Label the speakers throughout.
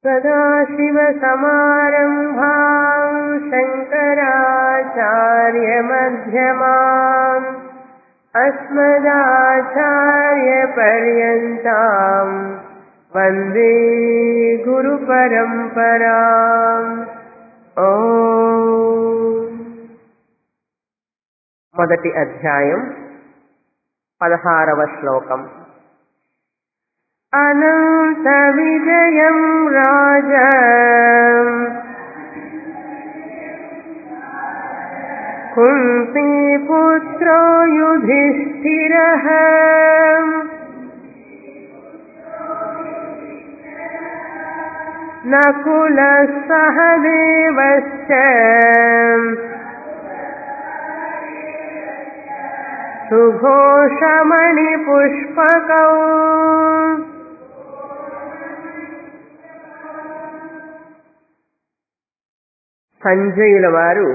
Speaker 1: सदाशिवसमारम्भाम् शङ्कराचार्यमध्यमाम् अस्मदाचार्यपर्यन्ताम् वन्दे गुरुपरम्पराम् ఓ మొదటి అధ్యాయం పదహారవ శ్లోకం అనంత విజయం రాజ కుంతీపుత్రో యుధిష్ఠిర నకుల సహదేవశ్చ సుఘోషమణిపుష్పకౌ సంజయుల వారు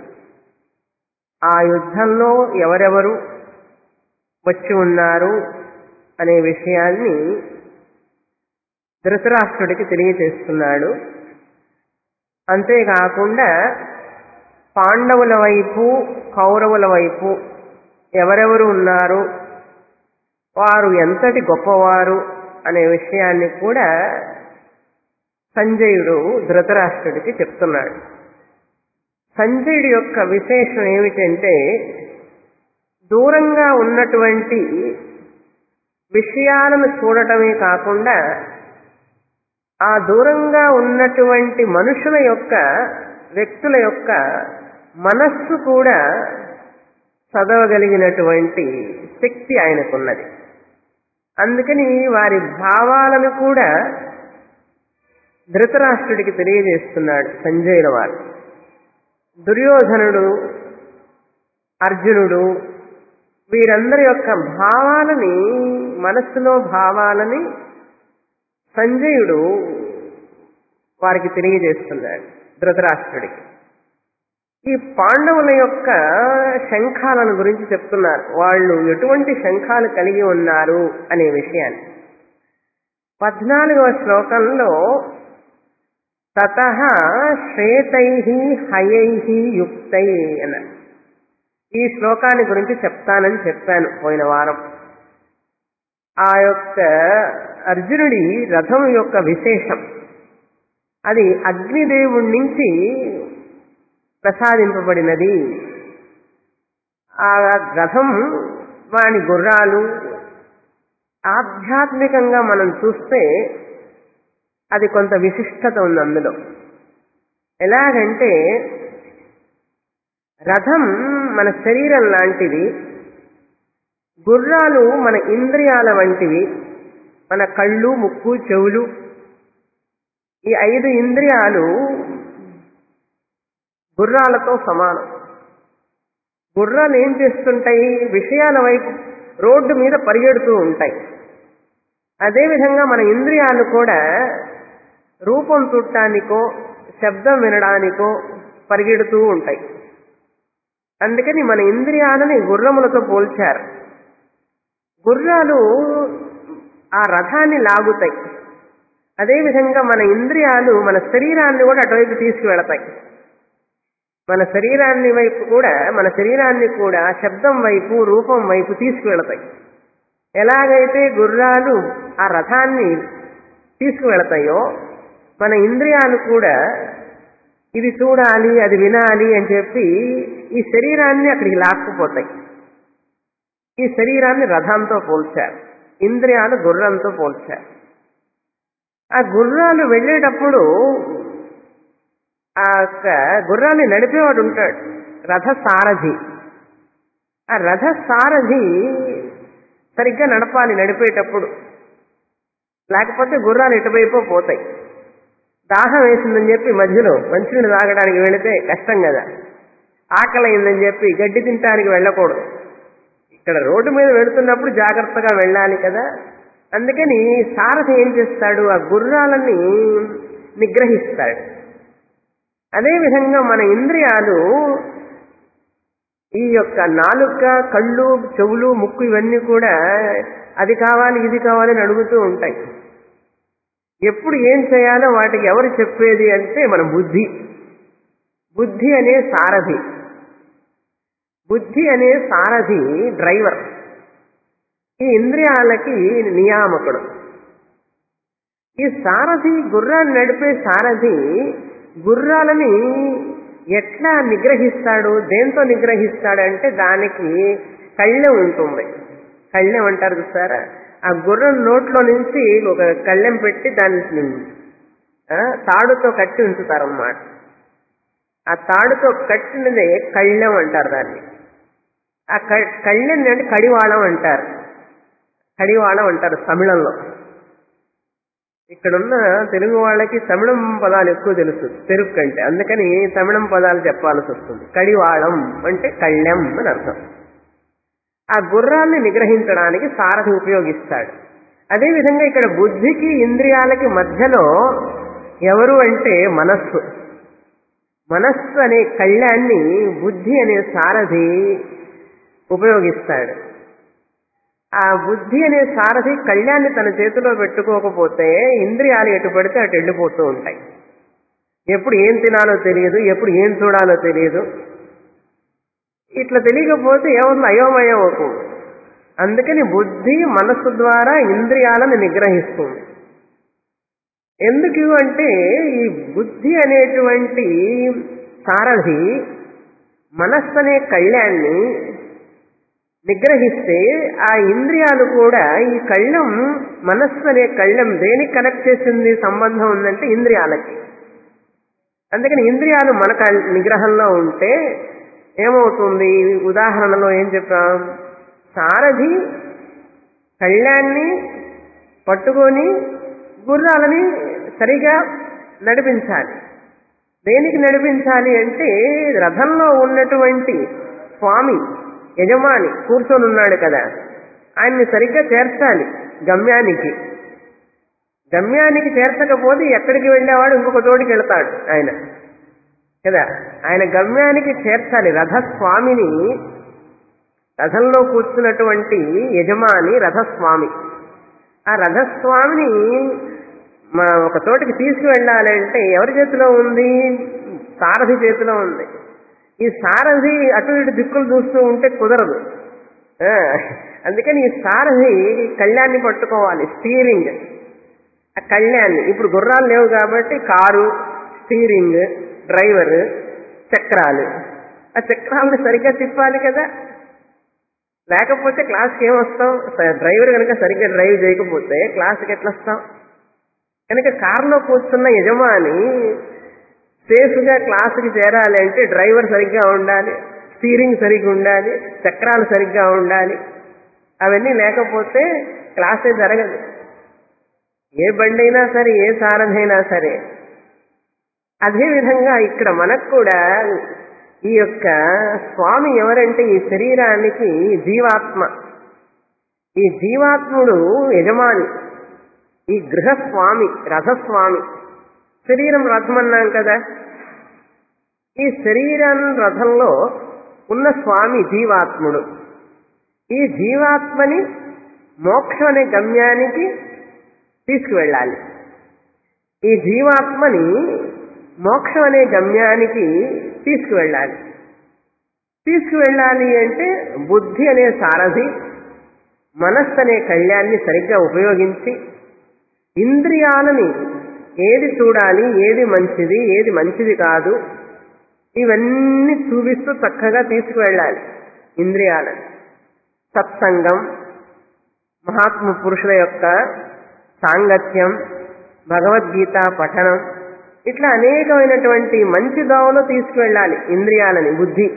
Speaker 1: ఆ యుద్ధంలో ఎవరెవరు వచ్చి ఉన్నారు అనే విషయాన్ని ధృతరాష్ట్రుడికి తెలియజేస్తున్నాడు అంతేకాకుండా పాండవుల వైపు కౌరవుల వైపు ఎవరెవరు ఉన్నారు వారు ఎంతటి గొప్పవారు అనే విషయాన్ని కూడా సంజయుడు ధృతరాష్ట్రుడికి చెప్తున్నాడు సంజయుడి యొక్క విశేషం ఏమిటంటే దూరంగా ఉన్నటువంటి విషయాలను చూడటమే కాకుండా ఆ దూరంగా ఉన్నటువంటి మనుషుల యొక్క వ్యక్తుల యొక్క మనస్సు కూడా చదవగలిగినటువంటి శక్తి ఆయనకున్నది అందుకని వారి భావాలను కూడా ధృతరాష్ట్రుడికి తెలియజేస్తున్నాడు సంజయుల వారు దుర్యోధనుడు అర్జునుడు వీరందరి యొక్క భావాలని మనస్సులో భావాలని సంజయుడు వారికి తెలియజేస్తున్నాడు ధృతరాష్ట్రుడికి ఈ పాండవుల యొక్క శంఖాలను గురించి చెప్తున్నారు వాళ్ళు ఎటువంటి శంఖాలు కలిగి ఉన్నారు అనే విషయాన్ని పద్నాలుగవ శ్లోకంలో తత శ్వేతై హయై యుక్తై అన్నారు ఈ శ్లోకాన్ని గురించి చెప్తానని చెప్పాను పోయిన వారం ఆ యొక్క అర్జునుడి రథం యొక్క విశేషం అది అగ్నిదేవుడి నుంచి ప్రసాదింపబడినది ఆ రథం వాని గుర్రాలు ఆధ్యాత్మికంగా మనం చూస్తే అది కొంత విశిష్టత ఉంది అందులో ఎలాగంటే రథం మన శరీరం లాంటిది గుర్రాలు మన ఇంద్రియాల వంటివి మన కళ్ళు ముక్కు చెవులు ఈ ఐదు ఇంద్రియాలు గుర్రాలతో సమానం గుర్రాలు ఏం చేస్తుంటాయి విషయాల వైపు రోడ్డు మీద పరిగెడుతూ ఉంటాయి అదేవిధంగా మన ఇంద్రియాలు కూడా రూపం చూడటానికో శబ్దం వినడానికో పరిగెడుతూ ఉంటాయి అందుకని మన ఇంద్రియాలని గుర్రములతో పోల్చారు గుర్రాలు ఆ రథాన్ని లాగుతాయి అదేవిధంగా మన ఇంద్రియాలు మన శరీరాన్ని కూడా అటువైపు తీసుకువెళతాయి మన శరీరాన్ని వైపు కూడా మన శరీరాన్ని కూడా శబ్దం వైపు రూపం వైపు తీసుకువెళతాయి ఎలాగైతే గుర్రాలు ఆ రథాన్ని తీసుకువెళతాయో మన ఇంద్రియాలు కూడా ఇది చూడాలి అది వినాలి అని చెప్పి ఈ శరీరాన్ని అక్కడికి లాక్కుపోతాయి ఈ శరీరాన్ని రథంతో పోల్చారు ఇంద్రియాలు గుర్రంతో పోల్చారు ఆ గుర్రాలు వెళ్ళేటప్పుడు ఆ యొక్క గుర్రాన్ని నడిపేవాడు ఉంటాడు రథ సారథి ఆ రథ సారథి సరిగ్గా నడపాలి నడిపేటప్పుడు లేకపోతే గుర్రాలు ఎటువైపో పోతాయి దాహం వేసిందని చెప్పి మధ్యలో మంచినీళ్ళు తాగడానికి వెళితే కష్టం కదా ఆకలి అయిందని చెప్పి గడ్డి తినడానికి వెళ్ళకూడదు ఇక్కడ రోడ్డు మీద వెళుతున్నప్పుడు జాగ్రత్తగా వెళ్ళాలి కదా అందుకని సారథి ఏం చేస్తాడు ఆ గుర్రాలని నిగ్రహిస్తాడు అదేవిధంగా మన ఇంద్రియాలు ఈ యొక్క నాలుక కళ్ళు చెవులు ముక్కు ఇవన్నీ కూడా అది కావాలి ఇది కావాలి అని అడుగుతూ ఉంటాయి ఎప్పుడు ఏం చేయాలో వాటికి ఎవరు చెప్పేది అంటే మన బుద్ధి బుద్ధి అనే సారథి బుద్ధి అనే సారథి డ్రైవర్ ఈ ఇంద్రియాలకి నియామకుడు ఈ సారథి గుర్రాన్ని నడిపే సారథి గుర్రాలని ఎట్లా నిగ్రహిస్తాడు దేంతో నిగ్రహిస్తాడంటే దానికి కళ్ళెం ఉంటుంది కళ్ళెం అంటారు చూసారా ఆ గుర్రం నోట్లో నుంచి ఒక కళ్ళెం పెట్టి దాన్ని ఆ, తాడుతో కట్టి ఉంచుతారు అన్నమాట ఆ తాడుతో కట్టినదే కళ్ళెం అంటారు దాన్ని ఆ క- కళ్ళెం అంటే కడివాళం అంటారు కడివాళం అంటారు తమిళంలో ఇక్కడున్న తెలుగు వాళ్ళకి తమిళం పదాలు ఎక్కువ తెలుసు తెలుగు కంటే అందుకని తమిళం పదాలు చెప్పాల్సి వస్తుంది కడివాళం అంటే కళ్ళెం అని అర్థం ఆ గుర్రాన్ని నిగ్రహించడానికి సారథి ఉపయోగిస్తాడు అదేవిధంగా ఇక్కడ బుద్ధికి ఇంద్రియాలకి మధ్యలో ఎవరు అంటే మనస్సు మనస్సు అనే కళ్యాణ్ణి బుద్ధి అనే సారథి ఉపయోగిస్తాడు ఆ బుద్ధి అనే సారథి కళ్యాణ్ణి తన చేతిలో పెట్టుకోకపోతే ఇంద్రియాలు ఎటు పడితే అటు వెళ్ళిపోతూ ఉంటాయి ఎప్పుడు ఏం తినాలో తెలియదు ఎప్పుడు ఏం చూడాలో తెలియదు ఇట్లా తెలియకపోతే ఏమన్నా అయోమయం అవుతుంది అందుకని బుద్ధి మనస్సు ద్వారా ఇంద్రియాలను నిగ్రహిస్తుంది ఎందుకు అంటే ఈ బుద్ధి అనేటువంటి సారథి మనస్సు అనే కళ్యాణ్ణి నిగ్రహిస్తే ఆ ఇంద్రియాలు కూడా ఈ కళ్ళం మనస్సు అనే కళ్ళం దేనికి కనెక్ట్ చేసింది సంబంధం ఉందంటే ఇంద్రియాలకి అందుకని ఇంద్రియాలు మన కల్- నిగ్రహంలో ఉంటే ఏమవుతుంది ఉదాహరణలో ఏం చెప్పాం సారథి కళ్యాణ్ణి పట్టుకొని గుర్రాలని సరిగా నడిపించాలి దేనికి నడిపించాలి అంటే రథంలో ఉన్నటువంటి స్వామి యజమాని కూర్చొని ఉన్నాడు కదా ఆయన్ని సరిగ్గా చేర్చాలి గమ్యానికి గమ్యానికి చేర్చకపోతే ఎక్కడికి వెళ్ళేవాడు ఇంకొక చోటికి వెళ్తాడు ఆయన కదా ఆయన గమ్యానికి చేర్చాలి రథస్వామిని రథంలో కూర్చున్నటువంటి యజమాని రథస్వామి ఆ రథస్వామిని మా ఒక చోటికి తీసుకువెళ్ళాలంటే ఎవరి చేతిలో ఉంది సారథి చేతిలో ఉంది ఈ సారథి అటు ఇటు దిక్కులు చూస్తూ ఉంటే కుదరదు ఆ, అందుకని ఈ సారథి కళ్యాణ్ణి పట్టుకోవాలి స్టీరింగ్ ఆ కళ్యాణ్ణి ఇప్పుడు గుర్రాలు లేవు కాబట్టి కారు స్టీరింగ్ డ్రైవర్ చక్రాలు ఆ చక్రాలను సరిగ్గా తిప్పాలి కదా లేకపోతే క్లాస్కి ఏమొస్తాం స- డ్రైవర్ కనుక సరిగ్గా డ్రైవ్ చేయకపోతే క్లాస్కి ఎట్లా వస్తాం కనుక కారులో కూర్చున్న యజమాని సేఫ్గా క్లాసుకి చేరాలి అంటే డ్రైవర్ సరిగ్గా ఉండాలి స్టీరింగ్ సరిగ్గా ఉండాలి చక్రాలు సరిగ్గా ఉండాలి అవన్నీ లేకపోతే క్లాసే జరగదు ఏ బండి అయినా సరే ఏ సారథైనా సరే అదేవిధంగా ఇక్కడ మనకు కూడా ఈ యొక్క స్వామి ఎవరంటే ఈ శరీరానికి జీవాత్మ ఈ జీవాత్ముడు యజమాని ఈ గృహస్వామి రథస్వామి శరీరం రథం అన్నాం కదా ఈ శరీరం రథంలో ఉన్న స్వామి జీవాత్ముడు ఈ జీవాత్మని మోక్షం అనే గమ్యానికి తీసుకువెళ్ళాలి ఈ జీవాత్మని మోక్షం అనే గమ్యానికి తీసుకువెళ్ళాలి తీసుకువెళ్ళాలి అంటే బుద్ధి అనే సారథి మనస్సు అనే కళ్యాణ్ణి సరిగ్గా ఉపయోగించి ఇంద్రియాలని ఏది చూడాలి ఏది మంచిది ఏది మంచిది కాదు ఇవన్నీ చూపిస్తూ చక్కగా తీసుకువెళ్ళాలి ఇంద్రియాలను సత్సంగం మహాత్మ పురుషుల యొక్క సాంగత్యం భగవద్గీత పఠనం ఇట్లా అనేకమైనటువంటి మంచి దోవలో తీసుకువెళ్ళాలి ఇంద్రియాలని బుద్ధి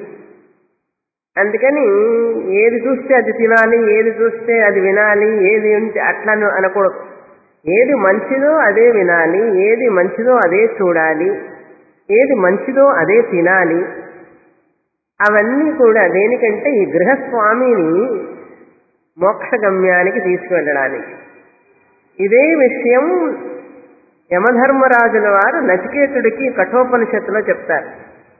Speaker 1: అందుకని ఏది చూస్తే అది తినాలి ఏది చూస్తే అది వినాలి ఏది ఉంటే అట్లా అను- అనకూడదు ఏది మంచిదో అదే వినాలి ఏది మంచిదో అదే చూడాలి ఏది మంచిదో అదే తినాలి అవన్నీ కూడా దేనికంటే ఈ గృహస్వామిని మోక్షగమ్యానికి తీసుకువెళ్ళడానికి ఇదే విషయం యమధర్మరాజుల వారు నచికేతుడికి కఠోపనిషత్తులో చెప్తారు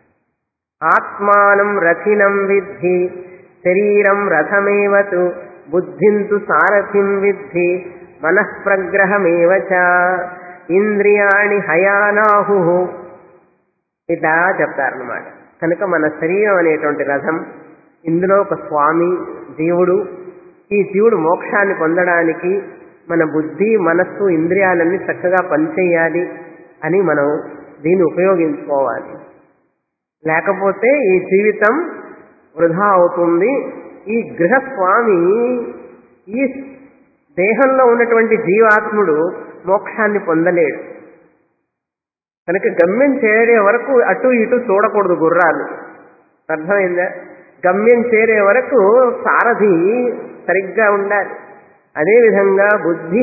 Speaker 1: ఆత్మానం రథినం విద్ధి శరీరం రథమేవతు బుద్ధింతు సారథిం విద్ధి మనఃప్రగ్రహమేవ చ ఇంద్రియాణి హయానాహు ఇట్లా చెప్తారనమాట కనుక మన శరీరం అనేటువంటి రథం ఇందులో ఒక స్వామి జీవుడు ఈ జీవుడు మోక్షాన్ని పొందడానికి మన బుద్ధి మనస్సు ఇంద్రియాలన్నీ చక్కగా పనిచేయాలి అని మనం దీన్ని ఉపయోగించుకోవాలి లేకపోతే ఈ జీవితం వృధా అవుతుంది ఈ గృహస్వామి ఈ దేహంలో ఉన్నటువంటి జీవాత్ముడు మోక్షాన్ని పొందలేడు కనుక గమ్యం చేరే వరకు అటు ఇటు చూడకూడదు గుర్రాలు అర్థమైందా గమ్యం చేరే వరకు సారథి సరిగ్గా ఉండాలి అదేవిధంగా బుద్ధి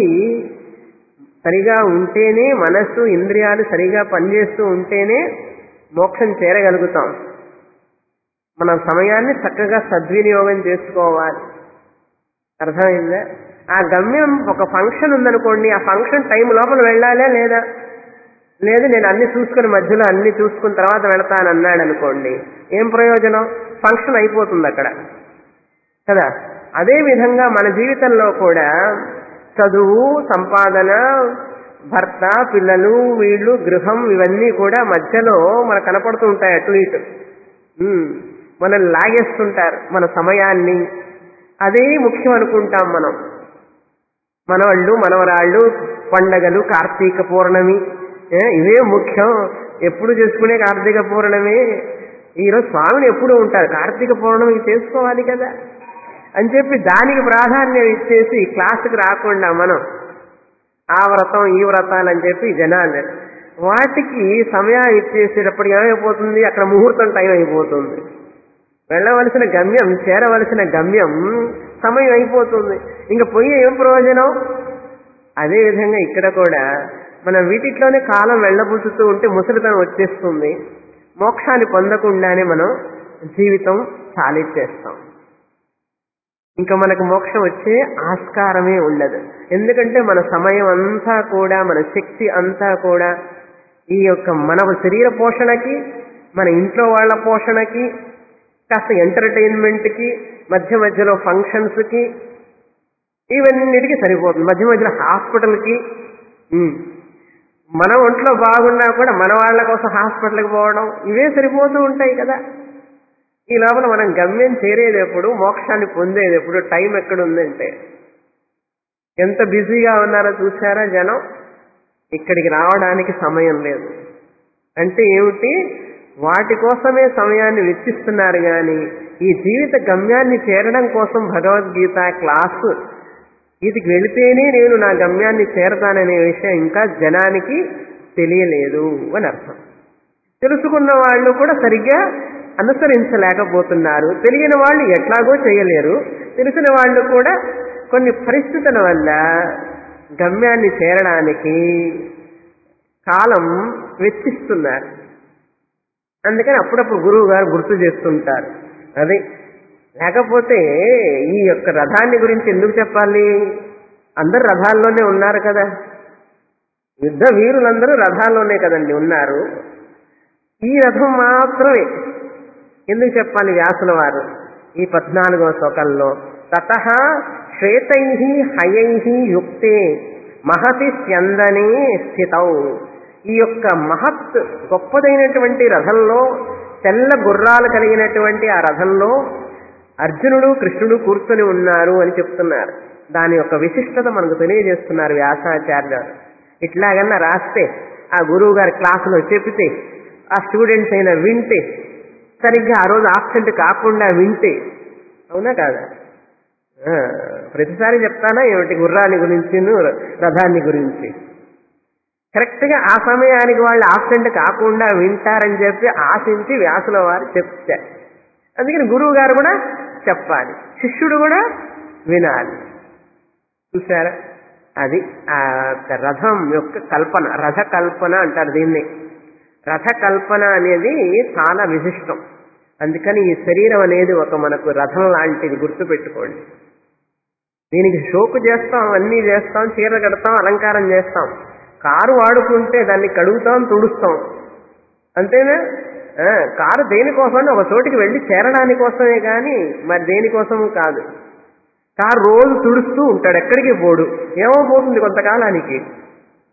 Speaker 1: సరిగా ఉంటేనే మనస్సు ఇంద్రియాలు సరిగా పనిచేస్తూ ఉంటేనే మోక్షం చేరగలుగుతాం మన సమయాన్ని చక్కగా సద్వినియోగం చేసుకోవాలి అర్థమైందా ఆ గమ్యం ఒక ఫంక్షన్ ఉందనుకోండి ఆ ఫంక్షన్ టైం లోపల వెళ్ళాలా లేదా లేదు నేను అన్ని చూసుకుని మధ్యలో అన్ని చూసుకున్న తర్వాత వెళతాను అన్నాడు అనుకోండి ఏం ప్రయోజనం ఫంక్షన్ అయిపోతుంది అక్కడ కదా అదే విధంగా మన జీవితంలో కూడా చదువు సంపాదన భర్త పిల్లలు వీళ్ళు గృహం ఇవన్నీ కూడా మధ్యలో మనకు కనపడుతూ ఉంటాయి అటు ఇటు ఉమ్, మనల్ని లాగేస్తుంటారు మన సమయాన్ని అదే ముఖ్యం అనుకుంటాం మనం మనవాళ్ళు మనవరాళ్ళు పండగలు కార్తీక పౌర్ణమి ఏ, ఇవే ముఖ్యం ఎప్పుడు చేసుకునే కార్తీక పౌర్ణమి ఈరోజు స్వామిని ఎప్పుడు ఉంటారు కార్తీక పౌర్ణమి చేసుకోవాలి కదా అని చెప్పి దానికి ప్రాధాన్యం ఇచ్చేసి క్లాసుకి రాకుండా మనం ఆ వ్రతం ఈ వ్రతాలు అని చెప్పి జనాలు వాటికి సమయం ఇచ్చేసేటప్పుడు ఏమైపోతుంది అక్కడ ముహూర్తం టైం అయిపోతుంది వెళ్ళవలసిన గమ్యం చేరవలసిన గమ్యం సమయం అయిపోతుంది ఇంకా పోయి ఏం ప్రయోజనం అదేవిధంగా ఇక్కడ కూడా మనం వీటిట్లోనే కాలం వెళ్ళబుచ్చుతూ ఉంటే ముసలితనం వచ్చేస్తుంది మోక్షాన్ని పొందకుండానే మనం జీవితం చాలిచ్చేస్తాం ఇంకా మనకు మోక్షం వచ్చే ఆస్కారమే ఉండదు ఎందుకంటే మన సమయం అంతా కూడా మన శక్తి అంతా కూడా ఈ యొక్క మన శరీర పోషణకి మన ఇంట్లో వాళ్ళ పోషణకి కాస్త ఎంటర్టైన్మెంట్కి మధ్య మధ్యలో ఫంక్షన్స్కి ఇవన్నిటికీ సరిపోతుంది మధ్య మధ్యలో హాస్పిటల్కి ఉమ్. మన ఒంట్లో బాగున్నా కూడా మన వాళ్ళ కోసం హాస్పిటల్కి పోవడం ఇవే సరిపోతూ ఉంటాయి కదా ఈ లోపల మనం గమ్యం చేరేది ఎప్పుడు మోక్షాన్ని పొందేది ఎప్పుడు టైం ఎక్కడుందంటే ఎంత బిజీగా ఉన్నారో చూసారా జనం ఇక్కడికి రావడానికి సమయం లేదు అంటే ఏమిటి వాటి కోసమే సమయాన్ని వెచ్చిస్తున్నారు కానీ ఈ జీవిత గమ్యాన్ని చేరడం కోసం భగవద్గీత క్లాసు వీటికి వెళితేనే నేను నా గమ్యాన్ని చేరతాననే విషయం ఇంకా జనానికి తెలియలేదు అని అర్థం తెలుసుకున్న వాళ్ళు కూడా సరిగ్గా అనుసరించలేకపోతున్నారు తెలియని వాళ్ళు ఎట్లాగో చేయలేరు తెలిసిన వాళ్ళు కూడా కొన్ని పరిస్థితుల వల్ల గమ్యాన్ని చేరడానికి కాలం వెచ్చిస్తున్నారు అందుకని అప్పుడప్పుడు గురువు గారు గుర్తు చేస్తుంటారు అది లేకపోతే ఈ యొక్క రథాన్ని గురించి ఎందుకు చెప్పాలి అందరు రథాల్లోనే ఉన్నారు కదా యుద్ధ వీరులందరూ రథాల్లోనే కదండి ఉన్నారు ఈ రథం మాత్రమే ఎందుకు చెప్పాలి వ్యాసుల వారు ఈ పద్నాలుగో శ్లోకంలో తత శ్వేతై హయై యుక్తే మహతి స్యందనే స్థితౌ ఈ యొక్క మహత్ గొప్పదైనటువంటి రథంలో తెల్ల గుర్రాలు కలిగినటువంటి ఆ రథంలో అర్జునుడు కృష్ణుడు కూర్చొని ఉన్నారు అని చెప్తున్నారు దాని యొక్క విశిష్టత మనకు తెలియజేస్తున్నారు వ్యాసాచార్యులు ఇట్లాగన్నా రాస్తే ఆ గురువు గారి క్లాసులో చెప్తే ఆ స్టూడెంట్స్ అయినా వింటే సరిగ్గా ఆ రోజు ఆబ్సెంట్ కాకుండా వింటే అవునా కాదా ఆ, ప్రతిసారి చెప్తానా ఏమిటి గుర్రాన్ని గురించి రథాన్ని గురించి కరెక్ట్గా ఆ సమయానికి వాళ్ళు ఆబ్సెంట్ కాకుండా వింటారని చెప్పి ఆశించి వ్యాసుల వారు చెప్తారు అందుకని గురువు గారు కూడా చెప్పాలి శిష్యుడు కూడా వినాలి చూసారా అది ఆ రథం యొక్క కల్పన రథ కల్పన అంటారు దీన్ని రథ కల్పన అనేది చాలా విశిష్టం అందుకని ఈ శరీరం అనేది ఒక మనకు రథం లాంటిది గుర్తుపెట్టుకోండి దీనికి షోకు చేస్తాం అన్నీ చేస్తాం చీర కడతాం అలంకారం చేస్తాం కారు వాడుకుంటే దాన్ని కడుగుతాం తుడుస్తాం అంతేనా ఆ, కారు దేనికోసం ఒక చోటికి వెళ్ళి చేరడానికి కోసమే కానీ మరి దేనికోసం కాదు కారు రోజు తుడుస్తూ ఉంటాడు ఎక్కడికి పోడు ఏమో పోతుంది కొంతకాలానికి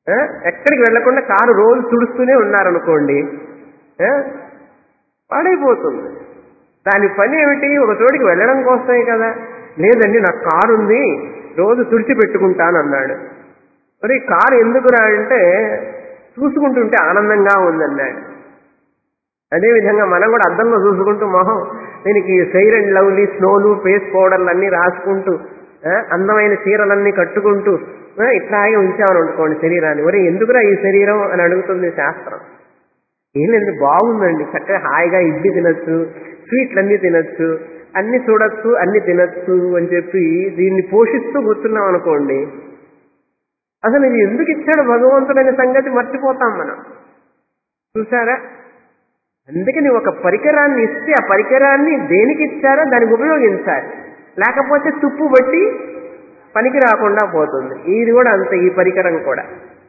Speaker 1: ఆ? ఎక్కడికి వెళ్లకుండా కారు రోజు తుడుస్తూనే ఉన్నారనుకోండి ఆ? పాడైపోతుంది దాని పని ఏమిటి ఒక చోటికి వెళ్ళడం కోసమే కదా లేదండి నాకు కారు ఉంది రోజు తుడిచి పెట్టుకుంటాను అన్నాడు మరి కారు ఎందుకురా అంటే చూసుకుంటుంటే ఆనందంగా ఉందన్నాడు అదేవిధంగా మనం కూడా అద్దంలో చూసుకుంటూ మొహం దీనికి ఫెయిర్ అండ్ లవ్లీ స్నోలు ఫేస్ పౌడర్లు అన్నీ రాసుకుంటూ ఆ, అందమైన చీరలన్నీ కట్టుకుంటూ ఆ, ఇట్లాగే ఉంచామని అనుకోండి శరీరాన్ని ఒరే ఎందుకురా ఈ శరీరం అని అడుగుతుంది శాస్త్రం ఏం లేదు బాగుందండి చక్కగా హాయిగా ఇడ్లీ తినొచ్చు స్వీట్లన్నీ తినొచ్చు అన్ని చూడొచ్చు అన్ని తినొచ్చు అని చెప్పి దీన్ని పోషిస్తూ కూర్చున్నాం అనుకోండి అసలు ఇది ఎందుకు ఇచ్చాడు భగవంతుడనే సంగతి మర్చిపోతాం మనం చూసారా అందుకని ఒక పరికరాన్ని ఇస్తే ఆ పరికరాన్ని దేనికి ఇచ్చారో దానికి ఉపయోగించాలి లేకపోతే తుప్పు బట్టి పనికి రాకుండా పోతుంది ఇది కూడా అంతే ఈ పరికరం కూడా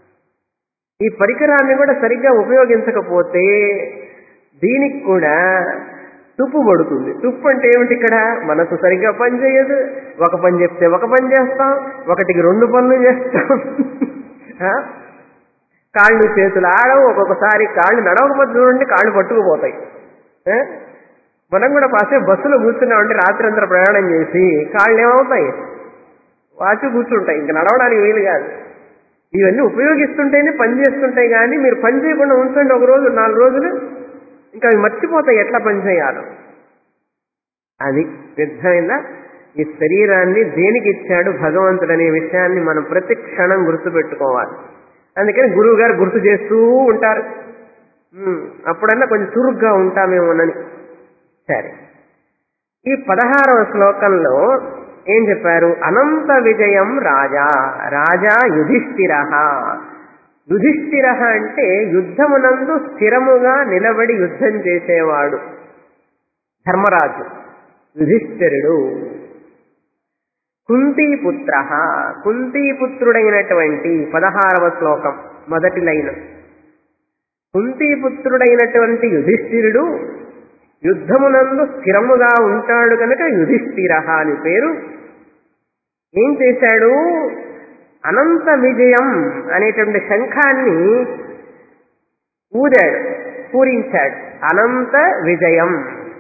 Speaker 1: ఈ పరికరాన్ని కూడా సరిగ్గా ఉపయోగించకపోతే దీనికి కూడా తుప్పు పడుతుంది తుప్పు అంటే ఏమిటి ఇక్కడ మనసు సరిగ్గా పని చేయదు ఒక పని చెప్తే ఒక పని చేస్తాం ఒకటికి రెండు పనులు చేస్తాం ఆ? కాళ్ళు చేతులు ఆడవు ఒక్కొక్కసారి కాళ్ళు నడవకపోతే చూడండి కాళ్ళు పట్టుకుపోతాయి ఆ? మనం కూడా కాసేపు బస్సులో కూర్చున్నామంటే రాత్రి అంతా ప్రయాణం చేసి కాళ్ళు ఏమవుతాయి వాచి కూర్చుంటాయి ఇంక నడవడానికి వీలు కాదు ఇవన్నీ ఉపయోగిస్తుంటేనే పని చేస్తుంటాయి కానీ మీరు పని చేయకుండా ఉంచండి ఒక రోజు నాలుగు రోజులు ఇంకా అవి మర్చిపోతాయి ఎట్లా పని చేయాలో అది సిద్ధమైందా ఈ శరీరాన్ని దేనికి ఇచ్చాడు భగవంతుడు అనే విషయాన్ని మనం ప్రతి క్షణం గుర్తుపెట్టుకోవాలి అందుకని గురువు గారు గుర్తు చేస్తూ ఉంటారు ఉమ్, అప్పుడన్నా కొంచెం చురుగ్గా ఉంటామేమోనని సరే ఈ పదహారవ శ్లోకంలో ఏం చెప్పారు అనంత విజయం రాజా రాజా యుధిష్ఠిర యుధిష్ఠిర అంటే యుద్ధమునందు స్థిరముగా నిలబడి యుద్ధం చేసేవాడు ధర్మరాజు యుధిష్ఠిరుడు కుంతీపుత్ర కుంతీపుత్రుడైనటువంటి పదహారవ శ్లోకం మొదటి లైన్ కుంతీపుత్రుడైనటువంటి యుధిష్ఠిరుడు యుద్ధమునందు స్థిరముగా ఉంటాడు కనుక యుధిష్ఠిర అని పేరు ఏం చేశాడు అనంత విజయం అనేటువంటి శంఖాన్ని ఊదాడు పూరించాడు అనంత విజయం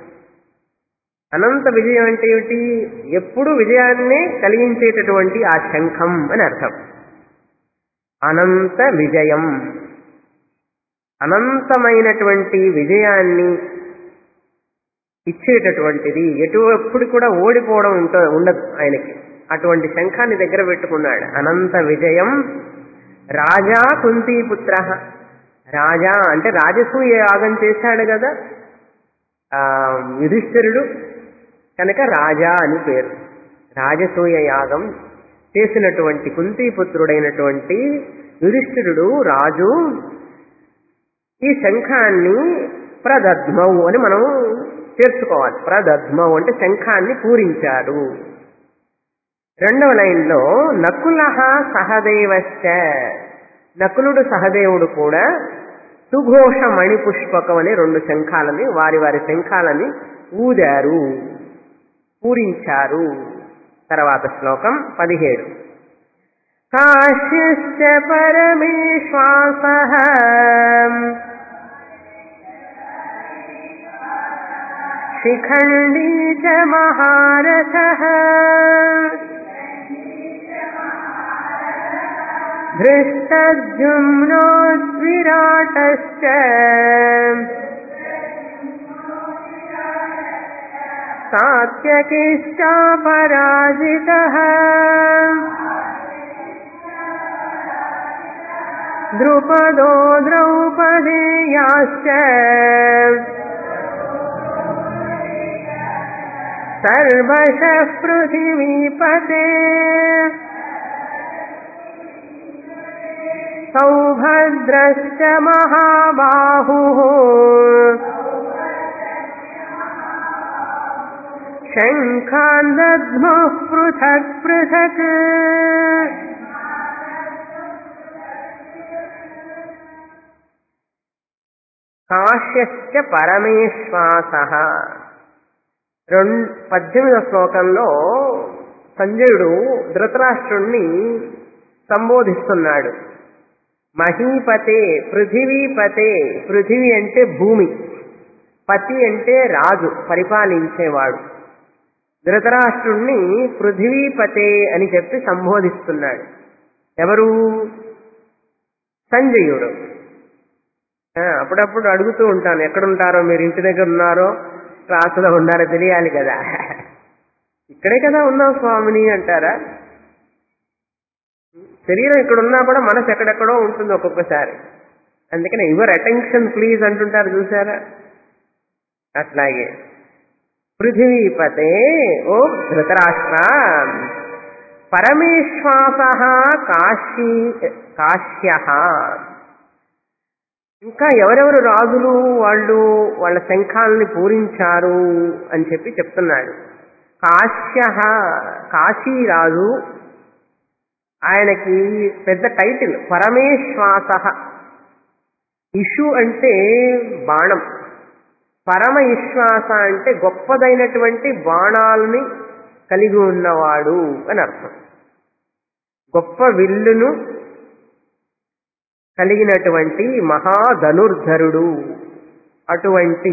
Speaker 1: అనంత విజయం అంటే ఏమిటి ఎప్పుడు విజయాన్నే కలిగించేటటువంటి ఆ శంఖం అని అర్థం అనంత విజయం అనంతమైనటువంటి విజయాన్ని ఇచ్చేటటువంటిది ఎటు ఎప్పుడు కూడా ఓడిపోవడం ఉంట ఉండదు ఆయనకి అటువంటి శంఖాన్ని దగ్గర పెట్టుకున్నాడు అనంత విజయం రాజా కుంతీపుత్ర రాజా అంటే రాజసూయ యాగం చేశాడు కదా ఆ యుధిష్ఠిరుడు కనుక రాజా అని పేరు రాజసూయ యాగం చేసినటువంటి కుంతీపుత్రుడైనటువంటి యుధిష్ఠిరుడు రాజు ఈ శంఖాన్ని ప్రదద్మవు అని మనం చేర్చుకోవాలి ప్రదద్మవు అంటే శంఖాన్ని పూరించాడు రెండవ లైన్లో నకుల సహదేవశ్చ నకులుడు సహదేవుడు కూడా సుఘోష మణిపుష్పకం అనే రెండు శంఖాలని వారి వారి శంఖాలని ఊదారు పూరించారు తర్వాత శ్లోకం పదిహేడు కాశ్యశ్చ పరమేశ్వాస శిఖండీ చ మహారథ धृष्टद्युम्नोद्विराटश्च सात्यकिश्चापराजितः द्रुपदो द्रौपदेयाश्च सर्वशः पृथिवीपते सौभद्रश्च महाबाहुः शङ्खान् दद्मुः पृथक् पृथक् కాశ్యశ్చ పరమేశ్వాస రెండు పద్దెనిమిదవ శ్లోకంలో సంజయుడు ధృతరాష్ట్రుణ్ణి సంబోధిస్తున్నాడు మహీపతే పృథివీపతే పృథివీ అంటే భూమి పతి అంటే రాజు పరిపాలించేవాడు ధృతరాష్ట్రుణ్ణి పృథివీపతే అని చెప్పి సంబోధిస్తున్నాడు ఎవరు సంజయుడు ఆ, అప్పుడప్పుడు అడుగుతూ ఉంటాను ఎక్కడుంటారో మీరు ఇంటి దగ్గర ఉన్నారో క్లాసులో ఉన్నారో తెలియాలి కదా ఇక్కడే కదా ఉన్నాం స్వామిని అంటారా శరీరం ఇక్కడ ఉన్నా కూడా మనసు ఎక్కడెక్కడో ఉంటుంది ఒక్కొక్కసారి అందుకని యువర్ అటెన్షన్ ప్లీజ్ అంటుంటారు చూసారా అట్లాగే పృథివీపతే ఓ ధృతరాష్ట్ర పరమేశ్వాస కాశీ కాశ్య ఇంకా ఎవరెవరు రాజులు వాళ్ళు వాళ్ళ శంఖాలని పూరించారు అని చెప్పి చెప్తున్నాడు కాశ్య కాశీరాజు ఆయనకి పెద్ద టైటిల్ పరమేశ్వాస ఇషు అంటే బాణం పరమ విశ్వాస అంటే గొప్పదైనటువంటి బాణాలని కలిగి ఉన్నవాడు అని అర్థం గొప్ప విల్లును కలిగినటువంటి మహాధనుర్ధరుడు అటువంటి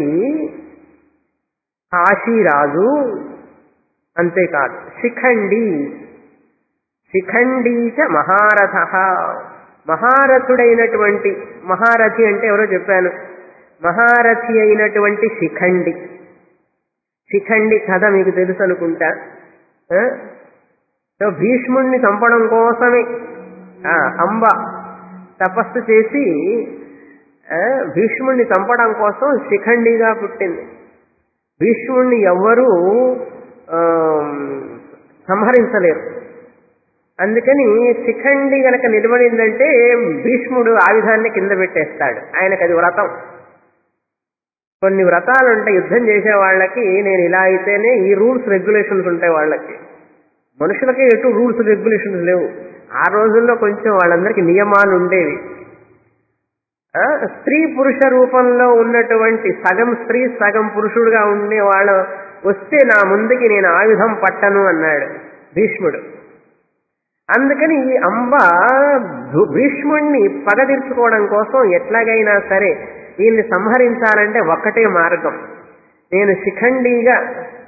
Speaker 1: కాశీరాజు అంతేకాదు శిఖండి శిఖండీచ మహారథ మహారథుడైనటువంటి మహారథి అంటే ఎవరో చెప్పాను మహారథి అయినటువంటి శిఖండి శిఖండి కథ మీకు తెలుసు అనుకుంటా ఆ? సో భీష్ముణ్ణి చంపడం కోసమే ఆ, అంబ తపస్సు చేసి ఆ, భీష్ముణ్ణి చంపడం కోసం శిఖండిగా పుట్టింది భీష్ముణ్ణి ఎవ్వరూ ఆ, సంహరించలేరు అందుకని శిఖండి గనక నిలబడిందంటే భీష్ముడు ఆయుధాన్ని కింద పెట్టేస్తాడు ఆయనకు అది వ్రతం కొన్ని వ్రతాలు ఉంటాయి యుద్ధం చేసే వాళ్ళకి నేను ఇలా అయితేనే ఈ రూల్స్ రెగ్యులేషన్స్ ఉంటాయి వాళ్ళకి మనుషులకి ఎటు రూల్స్ రెగ్యులేషన్స్ లేవు ఆ రోజుల్లో కొంచెం వాళ్ళందరికీ నియమాలు ఉండేవి ఆ, స్త్రీ పురుష రూపంలో ఉన్నటువంటి సగం స్త్రీ సగం పురుషుడుగా ఉండే వాళ్ళు వస్తే నా ముందుకి నేను ఆయుధం పట్టను అన్నాడు భీష్ముడు అందుకని ఈ అంబ భూ- భీష్ముణ్ణి పగ తీర్చుకోవడం కోసం ఎట్లాగైనా సరే వీళ్ళని సంహరించాలంటే ఒక్కటే మార్గం నేను శిఖండిగా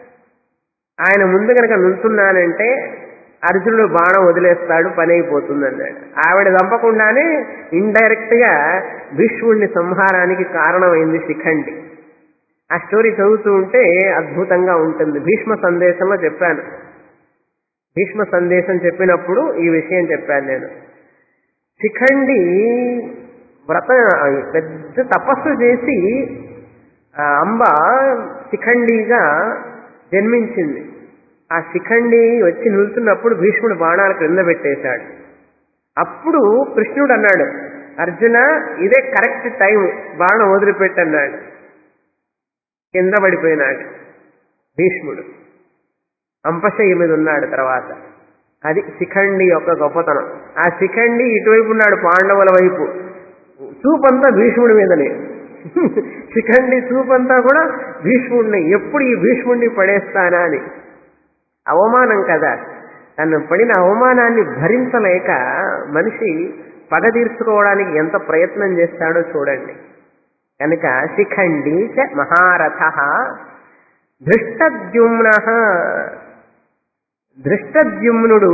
Speaker 1: ఆయన ముందు కనుక నుంచున్నానంటే అర్జునుడు బాణం వదిలేస్తాడు పని అయిపోతుంది అన్నాడు ఆవిడ చంపకుండానే ఇండైరెక్ట్ గా భీష్ముడిని సంహారానికి కారణమైంది శిఖండి ఆ స్టోరీ చదువుతూ ఉంటే అద్భుతంగా ఉంటుంది భీష్మ సందేశంలో చెప్పాను భీష్మ సందేశం చెప్పినప్పుడు ఈ విషయం చెప్పాను నేను శిఖండి వ్రత పెద్ద తపస్సు చేసి ఆ అంబ శిఖండిగా జన్మించింది ఆ శిఖండి వచ్చి నిల్చున్నప్పుడు భీష్ముడు బాణాలు క్రింద పెట్టేశాడు అప్పుడు కృష్ణుడు అన్నాడు అర్జున ఇదే కరెక్ట్ టైం బాణం వదిలిపెట్టన్నాడు కింద పడిపోయినాడు భీష్ముడు అంపశయ్య మీద ఉన్నాడు తర్వాత అది శిఖండి యొక్క గొప్పతనం ఆ శిఖండి ఇటువైపు ఉన్నాడు పాండవుల వైపు చూపంతా భీష్ముడి మీదనే శిఖండి చూపంతా కూడా భీష్ముడిని ఎప్పుడు ఈ భీష్ముడిని పడేస్తానా అని అవమానం కదా తను పడిన అవమానాన్ని భరించలేక మనిషి పగ తీర్చుకోవడానికి ఎంత ప్రయత్నం చేస్తాడో చూడండి కనుక శిఖండి చ మహారథ ధృష్టద్యుమ్న దృష్టద్యుమ్నుడు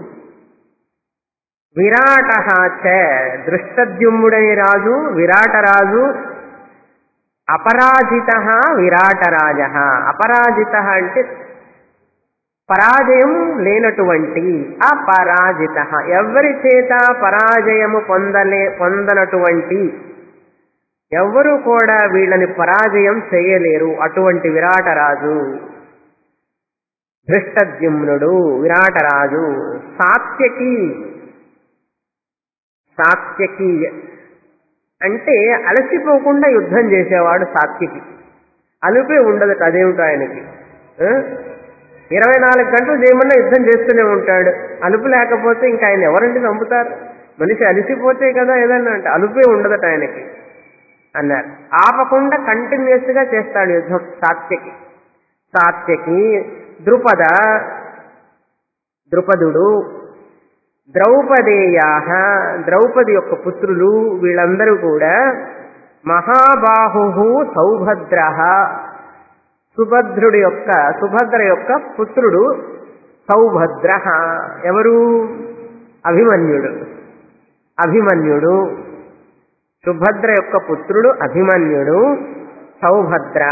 Speaker 1: విరాట చ దృష్టద్యుమ్నుడని రాజు విరాటరాజు అపరాజిత విరాటరాజ అపరాజిత అంటే పరాజయం లేనటువంటి అపరాజిత ఎవరి చేత పరాజయము పొందలే పొందనటువంటి ఎవ్వరూ కూడా వీళ్ళని పరాజయం చేయలేరు అటువంటి విరాటరాజు ధృష్టద్యుమ్నుడు విరాటరాజు సాత్యకి సాత్యకి అంటే అలసిపోకుండా యుద్ధం చేసేవాడు సాత్యకి అలుపే ఉండదు అదేమిటో ఆయనకి ఆ? ఇరవై నాలుగు గంటలు చేయమన్నా యుద్ధం చేస్తూనే ఉంటాడు అలుపు లేకపోతే ఇంకా ఆయన ఎవరండి చంపుతారు మనిషి అలసిపోతే కదా ఏదన్నా అంటే అలుపే ఉండదట ఆయనకి అన్నారు ఆపకుండా కంటిన్యూస్ గా చేస్తాడు యుద్ధం సాత్యకి సాత్యకి ద్రుపద ద్రుపదుడు ద్రౌపదేయా ద్రౌపది యొక్క పుత్రులు వీళ్ళందరూ కూడా మహాబాహు సౌభద్ర సుభద్రుడి యొక్క సుభద్ర యొక్క పుత్రుడు సౌభద్ర ఎవరు అభిమన్యుడు అభిమన్యుడు సుభద్ర యొక్క పుత్రుడు అభిమన్యుడు సౌభద్ర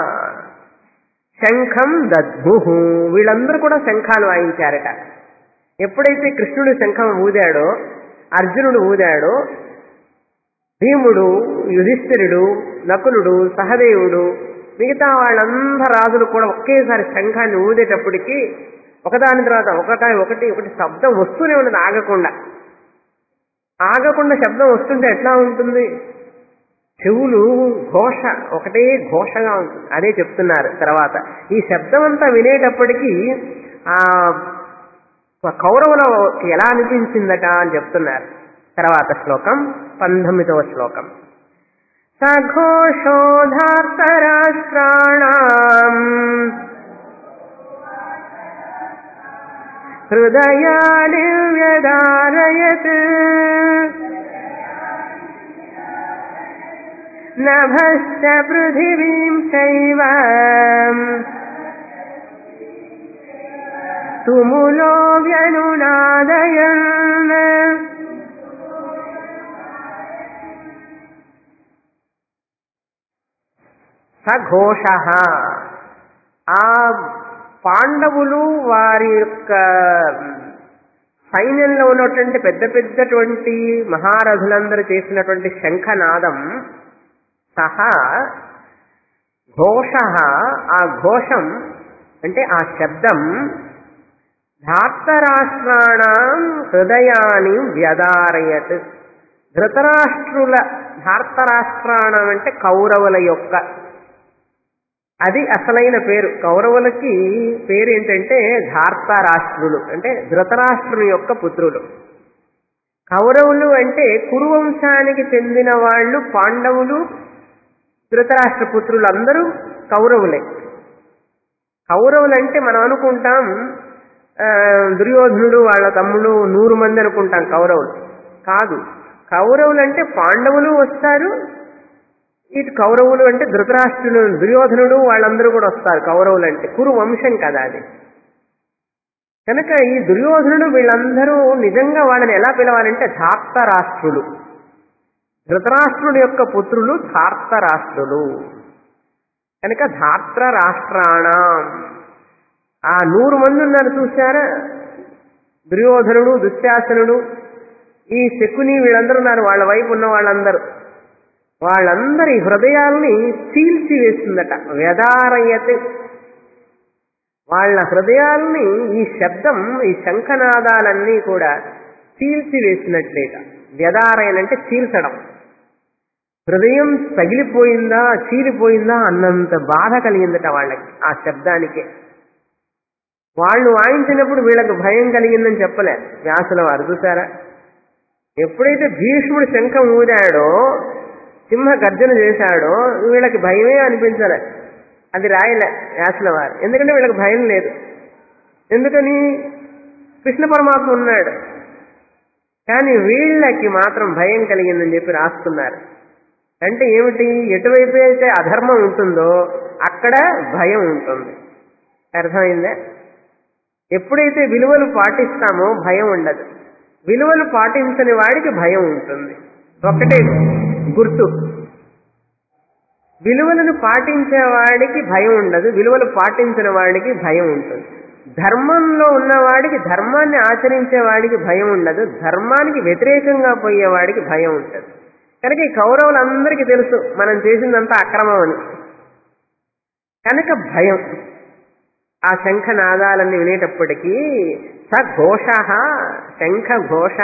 Speaker 1: శంఖం దద్భు వీళ్ళందరూ కూడా శంఖాలు వాయించారట ఎప్పుడైతే కృష్ణుడు శంఖం ఊదాడో అర్జునుడు ఊదాడో భీముడు యుధిష్ఠిరుడు నకులుడు సహదేవుడు మిగతా వాళ్ళందరూ రాజులు కూడా ఒకేసారి శంఖాన్ని ఊదేటప్పటికి ఒకదాని తర్వాత ఒకటి ఒకటి ఒకటి శబ్దం వస్తూనే ఉన్నది ఆగకుండా ఆగకుండా శబ్దం వస్తుంటే ఎట్లా ఉంటుంది చెవులు ఘోష ఒకటే ఘోషగా ఉంటుంది అదే చెప్తున్నారు తర్వాత ఈ శబ్దం అంతా వినేటప్పటికీ ఆ కౌరవులకి ఎలా అనిపించిందట అని చెప్తున్నారు తర్వాత శ్లోకం పంతొమ్మిదవ శ్లోకం సఘోషోధార్తరాష్ట్రాణం హృదయాని వ్యదారయత్ నభశ్చ పృథివీం చైవ తుములో వ్యనునాదయన్ సఘోష ఆ పాండవులు వారి యొక్క సైన్యంలో ఉన్నటువంటి పెద్ద పెద్దటువంటి మహారథులందరూ చేసినటువంటి శంఖనాదం సహా ఘోష ఆ ఘోషం అంటే ఆ శబ్దం ధార్తరాష్ట్రాణం హృదయాన్ని వ్యదారయత్ ధృతరాష్ట్రుల ధార్తరాష్ట్రాణం అంటే కౌరవుల యొక్క అది అసలైన పేరు కౌరవులకి పేరు ఏంటంటే ధార్తరాష్ట్రులు అంటే ధృతరాష్ట్రుని యొక్క పుత్రులు కౌరవులు అంటే కురువంశానికి చెందిన వాళ్ళు పాండవులు ధృతరాష్ట్ర పుత్రులు అందరూ కౌరవులే కౌరవులు అంటే మనం అనుకుంటాం ఆ, దుర్యోధనుడు వాళ్ళ తమ్ముడు నూరు మంది అనుకుంటాం కౌరవులు కాదు కౌరవులు అంటే పాండవులు వస్తారు ఇటు కౌరవులు అంటే ధృతరాష్ట్రులు దుర్యోధనుడు వాళ్ళందరూ కూడా వస్తారు కౌరవులు అంటే కురు వంశం కదా అది కనుక ఈ దుర్యోధనుడు వీళ్ళందరూ నిజంగా వాళ్ళని ఎలా పిలవాలంటే ధార్తరాష్ట్రులు ధృతరాష్ట్రుడి యొక్క పుత్రులు ధార్తరాష్ట్రులు కనుక ధార్త రాష్ట్రాణ ఆ నూరు మంది ఉన్నారు చూసారా దుర్యోధనుడు దుశ్శాసనుడు ఈ శకుని వీళ్ళందరూ ఉన్నారు వాళ్ళ వైపు ఉన్న వాళ్ళందరూ వాళ్ళందరి హృదయాల్ని చీల్చి వేస్తుందట వ్యదారయతే వాళ్ళ హృదయాల్ని ఈ శబ్దం ఈ శంఖనాదాలన్నీ కూడా చీల్చి వేసినట్లేట వ్యదారయన్ అంటే చీల్చడం హృదయం తగిలిపోయిందా చీలిపోయిందా అన్నంత బాధ కలిగిందట వాళ్ళకి ఆ శబ్దానికి వాళ్ళు వాయించినప్పుడు వీళ్ళకు భయం కలిగిందని చెప్పలే వ్యాసుల వారు చూసారా ఎప్పుడైతే భీష్ముడు శంఖం ఊదాడో సింహ గర్జన చేశాడో వీళ్ళకి భయమే అనిపించలే అది రాయలే వ్యాసుల వారు ఎందుకంటే వీళ్ళకి భయం లేదు ఎందుకని కృష్ణ పరమాత్మ ఉన్నాడు కానీ వీళ్ళకి మాత్రం భయం కలిగిందని చెప్పి రాస్తున్నారు అంటే ఏమిటి ఎటువైపు అయితే అధర్మం ఉంటుందో అక్కడ భయం ఉంటుంది అర్థమైందా ఎప్పుడైతే విలువలు పాటిస్తామో భయం ఉండదు విలువలు పాటించని వాడికి భయం ఉంటుంది ఒకటే గుర్తు విలువలను పాటించే వాడికి భయం ఉండదు విలువలు పాటించిన వాడికి భయం ఉంటుంది ధర్మంలో ఉన్నవాడికి ధర్మాన్ని ఆచరించే వాడికి భయం ఉండదు ధర్మానికి వ్యతిరేకంగా పోయేవాడికి భయం ఉంటుంది కనుక ఈ కౌరవులందరికీ తెలుసు మనం చేసిందంతా అక్రమం అని కనుక భయం ఆ శంఖ నాదాలన్నీ వినేటప్పటికీ స ఘోష శంఖ ఘోష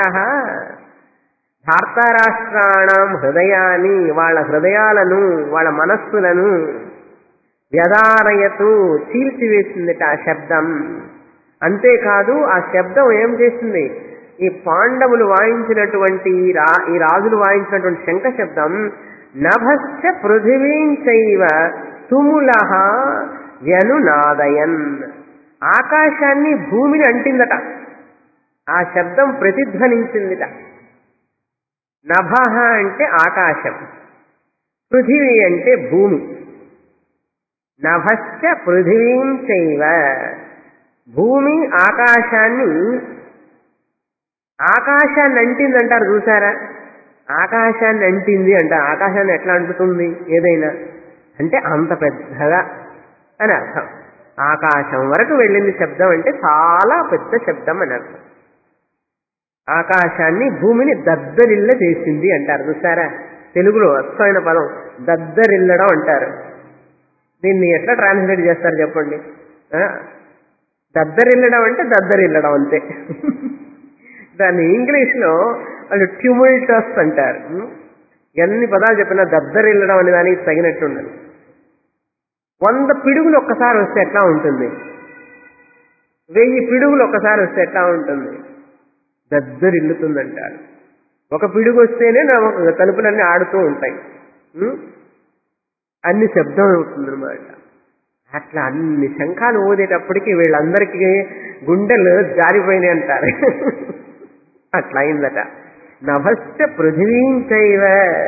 Speaker 1: భారతరాష్ట్రాణం హృదయాన్ని వాళ్ళ హృదయాలను వాళ్ళ మనస్సులను వ్యదారయతు చీల్చివేసిందిట ఆ శబ్దం అంతేకాదు ఆ శబ్దం ఏం చేసింది ఈ పాండవులు వాయించినటువంటి ఈ రా ఈ రాజులు వాయించినటువంటి శంఖ శబ్దం నభశ్చ పృథివీంచైవ తుముల వ్యనునాదయన్ ఆకాశాన్ని భూమిని అంటిందట ఆ శబ్దం ప్రతిధ్వనించిందిట నభః అంటే ఆకాశం పృథివీ అంటే భూమి నభశ్చ పృథివీం చైవ భూమి ఆకాశాన్ని ఆకాశాన్ని అంటిందంటారు చూసారా ఆకాశాన్ని అంటింది అంట ఆకాశాన్ని ఎట్లా అంటుతుంది ఏదైనా అంటే అంత పెద్దగా అని అర్థం ఆకాశం వరకు వెళ్ళింది శబ్దం అంటే చాలా పెద్ద శబ్దం అని అర్థం ఆకాశాన్ని భూమిని దద్దరిల్ల చేసింది అంటారు చూసారా తెలుగులో అర్థమైన పదం దద్దరిల్లడం అంటారు దీన్ని ఎట్లా ట్రాన్స్లేట్ చేస్తారు చెప్పండి ఆ? దద్దరిల్లడం అంటే దద్దరిల్లడం అంతే దాన్ని ఇంగ్లీష్లో వాళ్ళు ట్యూముల్టస్ అంటారు ఉం? ఎన్ని పదాలు చెప్పినా దద్దరిల్లడం అనే దానికి తగినట్టు ఉండదు వంద పిడుగులు ఒక్కసారి వస్తే ఎట్లా ఉంటుంది వెయ్యి పిడుగులు ఒక్కసారి వస్తే ఎట్లా ఉంటుంది దద్దరిల్లుతుందంటారు ఒక పిడుగు వస్తేనే నా ఒక తలుపులన్నీ ఆడుతూ ఉంటాయి ఉం? అన్ని శబ్దం అవుతుందన్నమాట అట్లా అన్ని శంఖాలు ఊదేటప్పటికి వీళ్ళందరికీ గుండెలు జారిపోయినాయి అంటారు అట్లా అయిందట నభశ్చ పృథివీంచైవ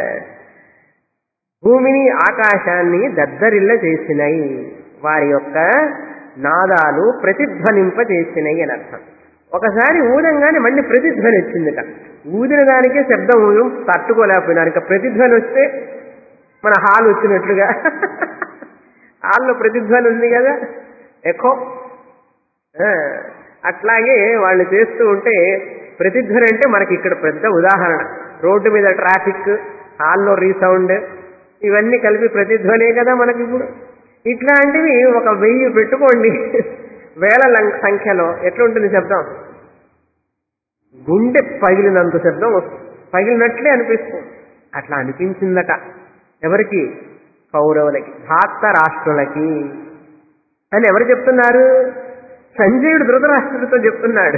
Speaker 1: భూమిని ఆకాశాన్ని దద్దరిల్ల చేసినాయి వారి యొక్క నాదాలు ప్రతిధ్వనింప చేసినాయి అని అర్థం ఒకసారి ఊదంగానే మళ్ళీ ప్రతిధ్వని వచ్చిందట ఊదిన దానికే శబ్దం ఊదం తట్టుకోలేకపోయినారు ఇంకా ప్రతిధ్వని వస్తే మన హాల్ వచ్చినట్లుగా హాల్లో ప్రతిధ్వని ఉంది కదా ఎకో ఆ, అట్లాగే వాళ్ళు చేస్తూ ఉంటే ప్రతిధ్వని అంటే మనకి ఇక్కడ పెద్ద ఉదాహరణ రోడ్డు మీద ట్రాఫిక్ హాల్లో రీసౌండ్ ఇవన్నీ కలిపి ప్రతిధ్వనే కదా మనకి ఇప్పుడు ఇట్లాంటివి ఒక వెయ్యి పెట్టుకోండి వేల లం- సంఖ్యలో ఎట్లుంటుంది శబ్దం గుండె పగిలినంత శబ్దం వస్తుంది పగిలినట్లే అనిపిస్తుంది అట్లా అనిపించిందట ఎవరికి కౌరవులకి భాక్త రాష్ట్రులకి అని ఎవరు చెప్తున్నారు సంజయుడు ధృతరాష్ట్రుడితో చెప్తున్నాడు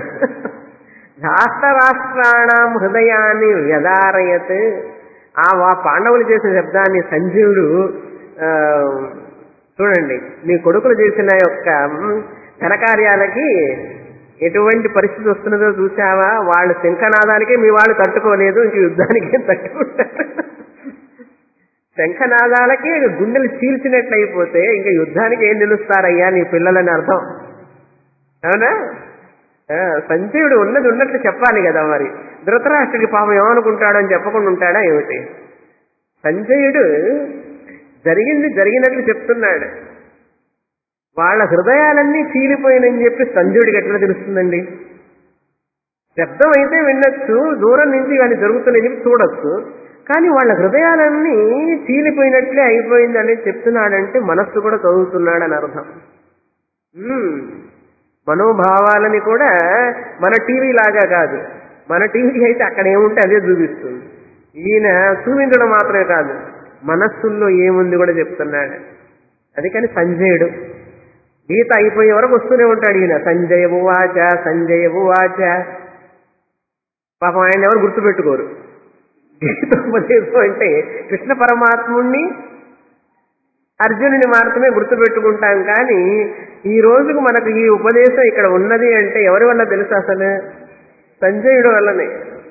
Speaker 1: రాష్ట్రాణం హృదయాన్ని వ్యదారయత్ ఆ వా- పాండవులు చేసిన శబ్దాన్ని సంజయుడు ఆ, చూడండి నీ కొడుకులు చేసిన యొక్క మ్, ఘనకార్యాలకి ఎటువంటి పరిస్థితి వస్తున్నదో చూసావా వాళ్ళ శంఖనాదానికే మీ వాళ్ళు తట్టుకోలేదు ఇంక యుద్ధానికి తట్టుకుంటారు శంఖనాదాలకి గుండెలు చీల్చినట్లయిపోతే ఇంకా యుద్ధానికి ఏం నిలుస్తారయ్యా నీ పిల్లలని అర్థం అవునా ఆ, సంజయుడు ఉన్నది ఉన్నట్లు చెప్పాలి కదా మరి ధృతరాష్ట్రుడికి పాపం ఏమనుకుంటాడో అని చెప్పకుండా ఉంటాడా ఏమిటి సంజయుడు జరిగింది జరిగినట్లు చెప్తున్నాడు వాళ్ళ హృదయాలన్నీ చీలిపోయినని చెప్పి సంజయుడికి ఎట్లా తెలుస్తుందండి శబ్దం అయితే వినొచ్చు దూరం నుంచి కానీ జరుగుతున్నాయని చెప్పి చూడొచ్చు కానీ వాళ్ళ హృదయాలన్నీ చీలిపోయినట్లే అయిపోయింది అనేది చెప్తున్నాడంటే మనస్సు కూడా చదువుతున్నాడని అర్థం ఉమ్. మనోభావాలని కూడా మన టీవీ లాగా కాదు మన టీవీ అయితే అక్కడ ఏముంటే అదే చూపిస్తుంది ఈయన చూపించడం మాత్రమే కాదు మనస్సుల్లో ఏముంది కూడా చెప్తున్నాడు అందుకని సంజయుడు గీత అయిపోయే వరకు వస్తూనే ఉంటాడు ఈయన సంజయ ఉవాచ సంజయ ఉవాచ పాపం ఆయన ఎవరు గుర్తుపెట్టుకోరు గీతోపదేశం అంటే కృష్ణ పరమాత్ముణ్ణి అర్జునుని మాత్రమే గుర్తుపెట్టుకుంటాం కానీ ఈ రోజుకు మనకు ఈ ఉపదేశం ఇక్కడ ఉన్నది అంటే ఎవరి వల్ల తెలుసు అసలు సంజయుడు వల్లనే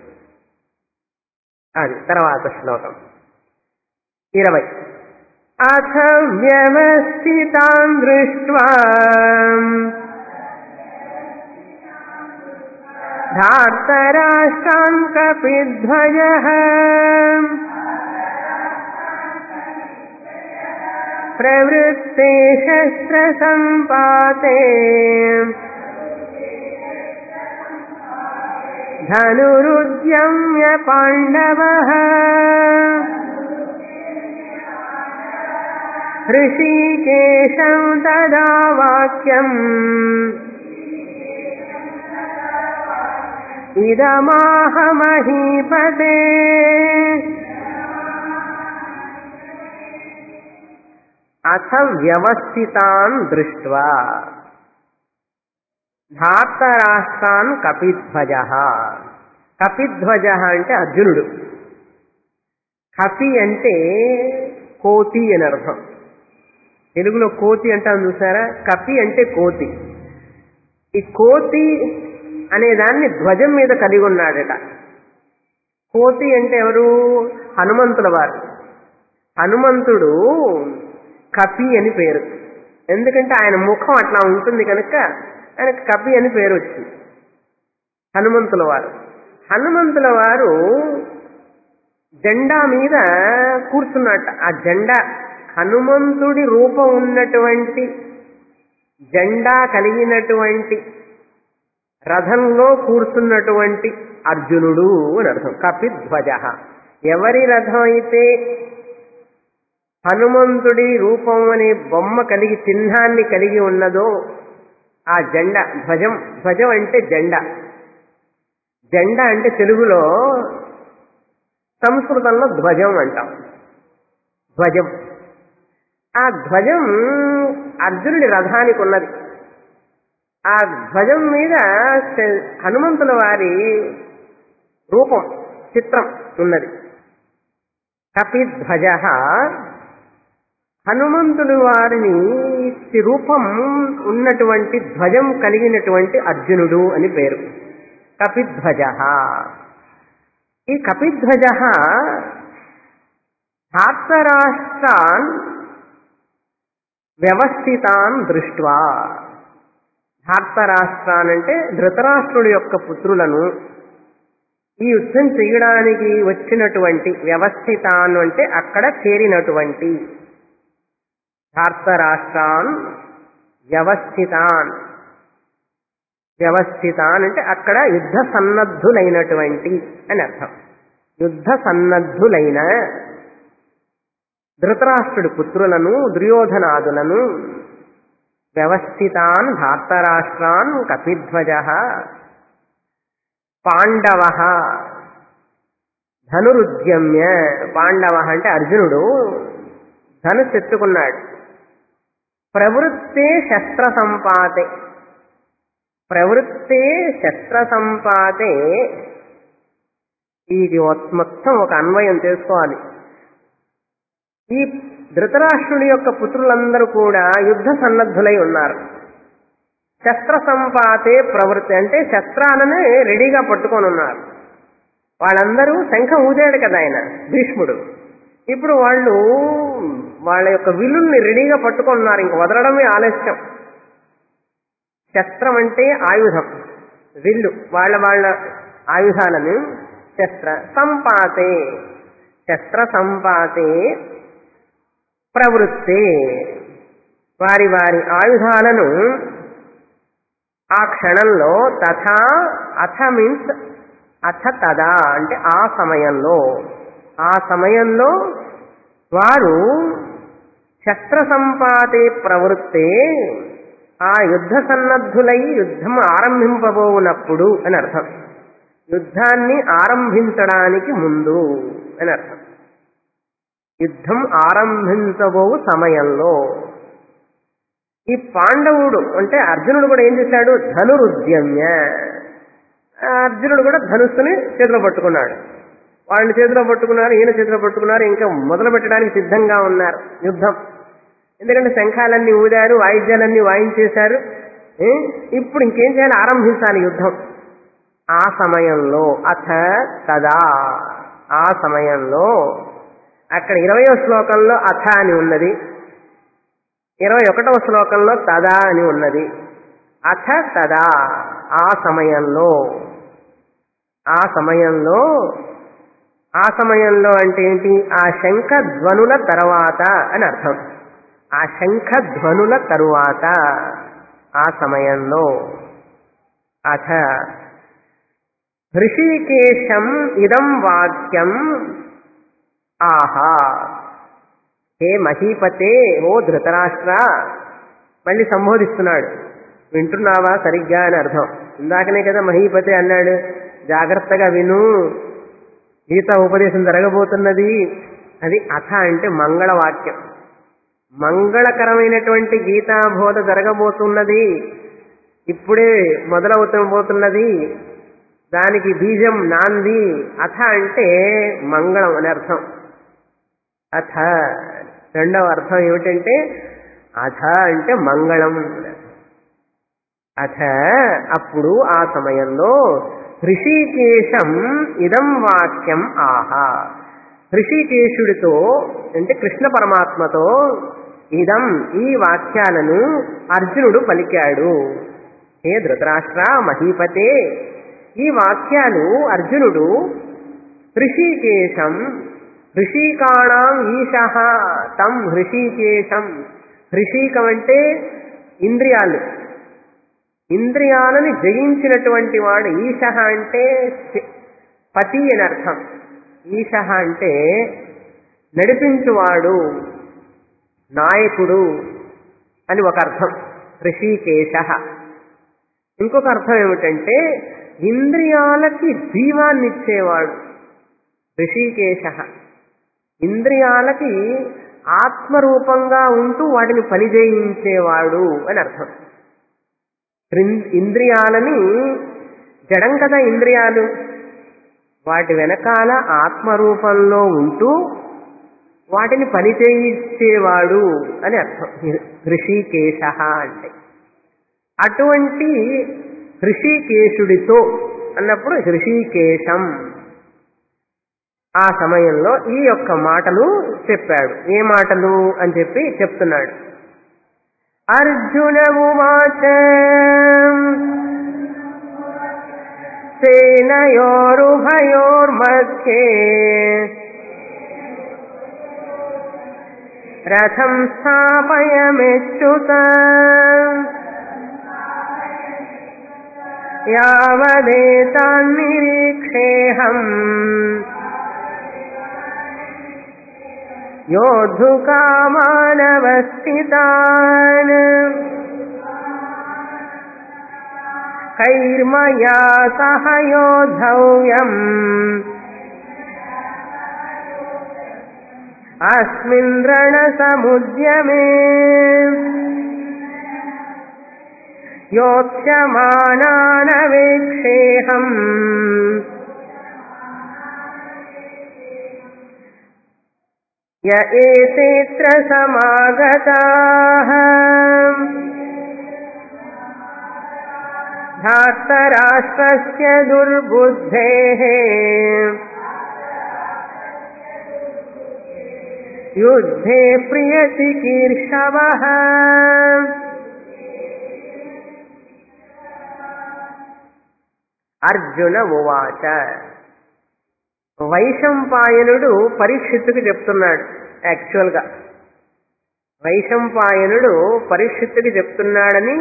Speaker 1: అది తర్వాత శ్లోకం ఇరవై అథ వ్యవస్థితాం దృష్ట్వా धार्तराष्ट्रान् कपिध्वजः प्रवृत्ते शस्त्रसम्पाते धनुरुद्यम्य पाण्डवः ऋषिकेशं तदा वाक्यम् इदमाह महीपते అథ వ్యవస్థితాన్ దృష్ట్వా ధార్తరాష్ట్రాన్ కపిధ్వజ కపిధ్వజ అంటే అర్జునుడు కపి అంటే కోతి అని అర్థం తెలుగులో కోతి అంటాం చూసారా కపి అంటే కోతి ఈ కోతి అనే దాన్ని ధ్వజం మీద కలిగి ఉన్నాడట కోతి అంటే ఎవరు హనుమంతుల వారు హనుమంతుడు కపి అని పేరు ఎందుకంటే ఆయన ముఖం అట్లా ఉంటుంది కనుక ఆయనకు కపి అని పేరు వచ్చింది హనుమంతుల వారు హనుమంతుల వారు జెండా మీద కూర్చున్నట్ట ఆ జెండా హనుమంతుడి రూపం ఉన్నటువంటి జెండా కలిగినటువంటి రథంలో కూర్చున్నటువంటి అర్జునుడు అని అర్థం కపిధ్వజ ఎవరి రథం అయితే హనుమంతుడి రూపం అనే బొమ్మ కలిగి చిహ్నాన్ని కలిగి ఉన్నదో ఆ జెండా ధ్వజం ధ్వజం అంటే జెండా జెండా అంటే తెలుగులో సంస్కృతంలో ధ్వజం అంటాం ధ్వజం ఆ ధ్వజం అర్జునుడి రథానికి ఉన్నది ఆ ధ్వజం మీద శ- హనుమంతుల వారి రూపం చిత్రం ఉన్నది కపిధ్వజ హనుమంతుడి వారిని ఈ రూపం ఉన్నటువంటి ధ్వజం కలిగినటువంటి అర్జునుడు అని పేరు కపిధ్వజ ఈ కపిధ్వజ ధార్తరాష్ట్రాన్ వ్యవస్థితాన్ దృష్ట్వా ధార్తరాష్ట్రాన్ అంటే ధృతరాష్ట్రుడి యొక్క పుత్రులను ఈ యుద్ధం చేయడానికి వచ్చినటువంటి వ్యవస్థితాన్ అంటే అక్కడ చేరినటువంటి ధార్తరాష్ట్రాన్ వ్యవస్థితాన్ వ్యవస్థితాన్ అంటే అక్కడ యుద్ధ సన్నద్ధులైనటువంటి అని అర్థం యుద్ధ సన్నద్ధులైన ధృతరాష్ట్రుడి పుత్రులను దుర్యోధనాదులను వ్యవస్థితాన్ ధార్తరాష్ట్రాన్ కపిధ్వజ పాండవ ధనురుద్యమ్య పాండవ అంటే అర్జునుడు ధనుస్సు ఎత్తుకున్నాడు ప్రవృత్తే శస్త్ర సంపాతే ప్రవృత్తే శస్త్ర సంపాతే ఇది మొత్తం ఒక అన్వయం చేసుకోవాలి ఈ ధృతరాష్ట్రుడి యొక్క పుత్రులందరూ కూడా యుద్ధ సన్నద్ధులై ఉన్నారు శస్త్ర సంపాతే ప్రవృత్తి అంటే శస్త్రాలను రెడీగా పట్టుకొని ఉన్నారు వాళ్ళందరూ శంఖం ఊదాడు కదా ఆయన భీష్ముడు ఇప్పుడు వాళ్ళు వాళ్ళ యొక్క విల్లుల్ని రెడీగా పట్టుకొని ఉన్నారు ఇంక వదలడమే ఆలస్యం శస్త్రం అంటే ఆయుధం విల్లు వాళ్ళ వాళ్ళ ఆయుధాలను శస్త్ర సంపాతే శస్త్ర సంపాతే ప్రవృత్తే వారి వారి ఆయుధాలను ఆ క్షణంలో తథా అథ మీన్స్ అథ తదా అంటే ఆ సమయంలో ఆ సమయంలో వారు శస్త్ర సంపాతే ప్రవృత్తే ఆ యుద్ధ సన్నద్ధులై యుద్ధం ఆరంభింపబోనప్పుడు అని అర్థం యుద్ధాన్ని ఆరంభించడానికి ముందు అని అర్థం యుద్ధం ఆరంభించబో సమయంలో ఈ పాండవుడు అంటే అర్జునుడు కూడా ఏం చేశాడు ధనురుద్యమ్య ఆ అర్జునుడు కూడా ధనుస్సుని చేతిలో పట్టుకున్నాడు వాళ్ళని చేతిలో పట్టుకున్నారు ఈయన చేతిలో పట్టుకున్నారు ఇంకా మొదలు పెట్టడానికి సిద్ధంగా ఉన్నారు యుద్ధం ఎందుకంటే శంఖాలన్నీ ఊదారు వాయిద్యాలన్నీ వాయించేశారు ఏ? ఇప్పుడు ఇంకేం చేయాలి ఆరంభించాలి యుద్ధం ఆ సమయంలో అథ తదా ఆ సమయంలో అక్కడ ఇరవయో శ్లోకంలో అథ అని ఉన్నది ఇరవై ఒకటవ శ్లోకంలో తదా అని ఉన్నది అథ తదా ఆ సమయంలో ఆ సమయంలో ఆ సమయంలో అంటే ఏంటి ఆ శంఖ ధ్వనుల తర్వాత అని అర్థం ఆ శంఖ ధ్వనుల తరువాత ఆ సమయంలో అథ హృషికేశం ఇదం వాక్యం ఆహా హే మహీపతే ఓ ధృతరాష్ట్ర మళ్ళీ సంబోధిస్తున్నాడు వింటున్నావా సరిగ్గా అని అర్థం ఇందాకనే కదా మహీపతే అన్నాడు జాగ్రత్తగా విను గీతా ఉపదేశం జరగబోతున్నది అది అథ అంటే మంగళవాక్యం మంగళకరమైనటువంటి గీతాబోధ జరగబోతున్నది ఇప్పుడే మొదలవుతబోతున్నది దానికి బీజం నాంది అథ అంటే మంగళం అని అర్థం అథ రెండవ అర్థం ఏమిటంటే అథ అంటే మంగళం అథ అప్పుడు ఆ సమయంలో ఋషికేశం ఇదం వాక్యం ఆహా ఋషికేశుడితో అంటే కృష్ణ పరమాత్మతో ఇదం ఈ వాక్యాలను అర్జునుడు పలికాడు హే ధృతరాష్ట్ర మహీపతే ఈ వాక్యాలు అర్జునుడు ఋషికేశం ఋషికాణం ఈశ తం ఋషికేశం ఋషికం అంటే ఇంద్రియాలు ఇంద్రియాలని జయించినటువంటి వాడు ఈశ అంటే శి- పతి అని అర్థం ఈశ అంటే నడిపించువాడు నాయకుడు అని ఒక అర్థం ఋషికేశ ఇంకొక అర్థం ఏమిటంటే ఇంద్రియాలకి జీవాన్నిచ్చేవాడు ఋషికేశ ఇంద్రియాలకి ఆత్మరూపంగా ఉంటూ వాటిని పనిచేయించేవాడు అని అర్థం ఇన్- ఇంద్రియాలని జడం కదా ఇంద్రియాలు వాటి వెనకాల ఆత్మరూపంలో ఉంటూ వాటిని పని చేయించేవాడు అని అర్థం ఋషికేశ అంటే అటువంటి ఋషికేశుడితో అన్నప్పుడు ఋషికేశం ఆ సమయంలో ఈ యొక్క మాటలు చెప్పాడు ఏ మాటలు అని చెప్పి చెప్తున్నాడు అర్జున ఉవాచ సేనయోరుభయోర్मध्ये రథం స్థాపయమిచ్యుత యావదేతాన్నిరీక్షేహం योद्धुकामानवस्थितान् कैर्मया सह योद्धव्यम् अस्मिन् रणसमुद्यमे योत्स्यमानानवेक्षेऽहम् य एतेऽत्र समागताः धार्तराष्ट्रस्य दुर्बुद्धेः युद्धे प्रियचिकीर्षवः అర్జున ఉవాచ వైశంపాయనుడు పరీక్షిత్తుకు చెప్తున్నాడు యాక్చువల్గా వైశంపాయనుడు పరీక్షిత్తుకి చెప్తున్నాడని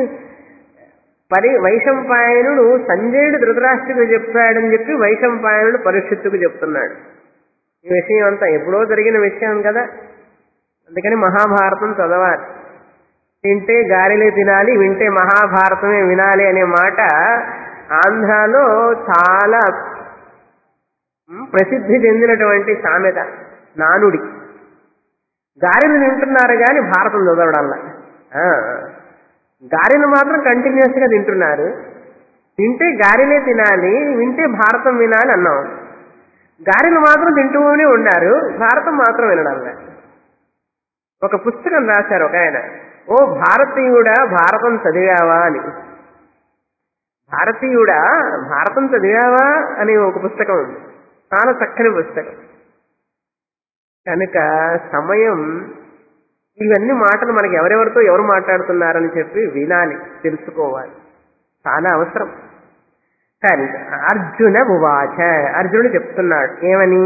Speaker 1: పరి వైశంపాయనుడు సంజయుడు ధృతరాష్ట్రుడికి చెప్పాడని చెప్పి వైశంపాయనుడు పరీక్షిత్తుకు చెప్తున్నాడు ఈ విషయం అంతా ఎప్పుడో జరిగిన విషయం కదా అందుకని మహాభారతం చదవాలి తింటే గారెలే తినాలి వింటే మహాభారతమే వినాలి అనే మాట ఆంధ్రాలో చాలా ఉమ్, ప్రసిద్ధి చెందినటువంటి సామెత నానుడి గారెలు తింటున్నారు కానీ భారతం చదవడంలా ఆ, గారెలు మాత్రం కంటిన్యూస్ గా తింటున్నారు తింటే గారెలే తినాలి వింటే భారతం వినాలి అన్నాం గారెలు మాత్రం తింటూనే ఉన్నారు భారతం మాత్రం వినడంలా ఒక పుస్తకం రాశారు ఒక ఆయన ఓ భారతీయుడా భారతం చదివావా అని భారతీయుడా భారతం చదివావా అనే ఒక పుస్తకం ఉంది చాలా చక్కని పుస్తకం కనుక సమయం ఇవన్నీ మాటలు మనకి ఎవరెవరితో ఎవరు మాట్లాడుతున్నారని చెప్పి వినాలి తెలుసుకోవాలి చాలా అవసరం సరే అర్జున ఉవాచ అర్జునుడు చెప్తున్నాడు ఏమని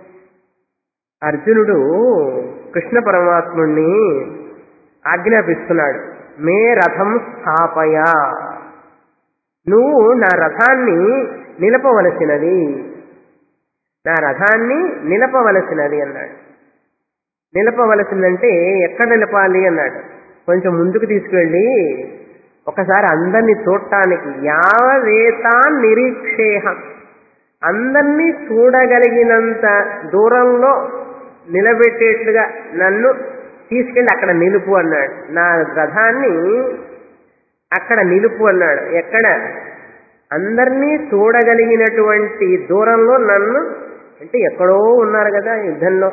Speaker 1: అర్జునుడు కృష్ణ పరమాత్ముణ్ణి ఆజ్ఞాపిస్తున్నాడు మే రథం స్థాపయ నువ్వు నా రథాన్ని నిలపవలసినది నా రథాన్ని నిలపవలసినది అన్నాడు నిలపవలసిందంటే ఎక్కడ నిలపాలి అన్నాడు కొంచెం ముందుకు తీసుకువెళ్ళి ఒకసారి అందరినీ చూడటానికి యావదేతాన్ నిరీక్షేహం అందరినీ చూడగలిగినంత దూరంలో నిలబెట్టేట్లుగా నన్ను తీసుకెళ్ళి అక్కడ నిలుపు అన్నాడు నా రథాన్ని అక్కడ నిలుపు అన్నాడు ఎక్కడ అందరినీ చూడగలిగినటువంటి దూరంలో నన్ను అంటే ఎక్కడో ఉన్నారు కదా యుద్ధంలో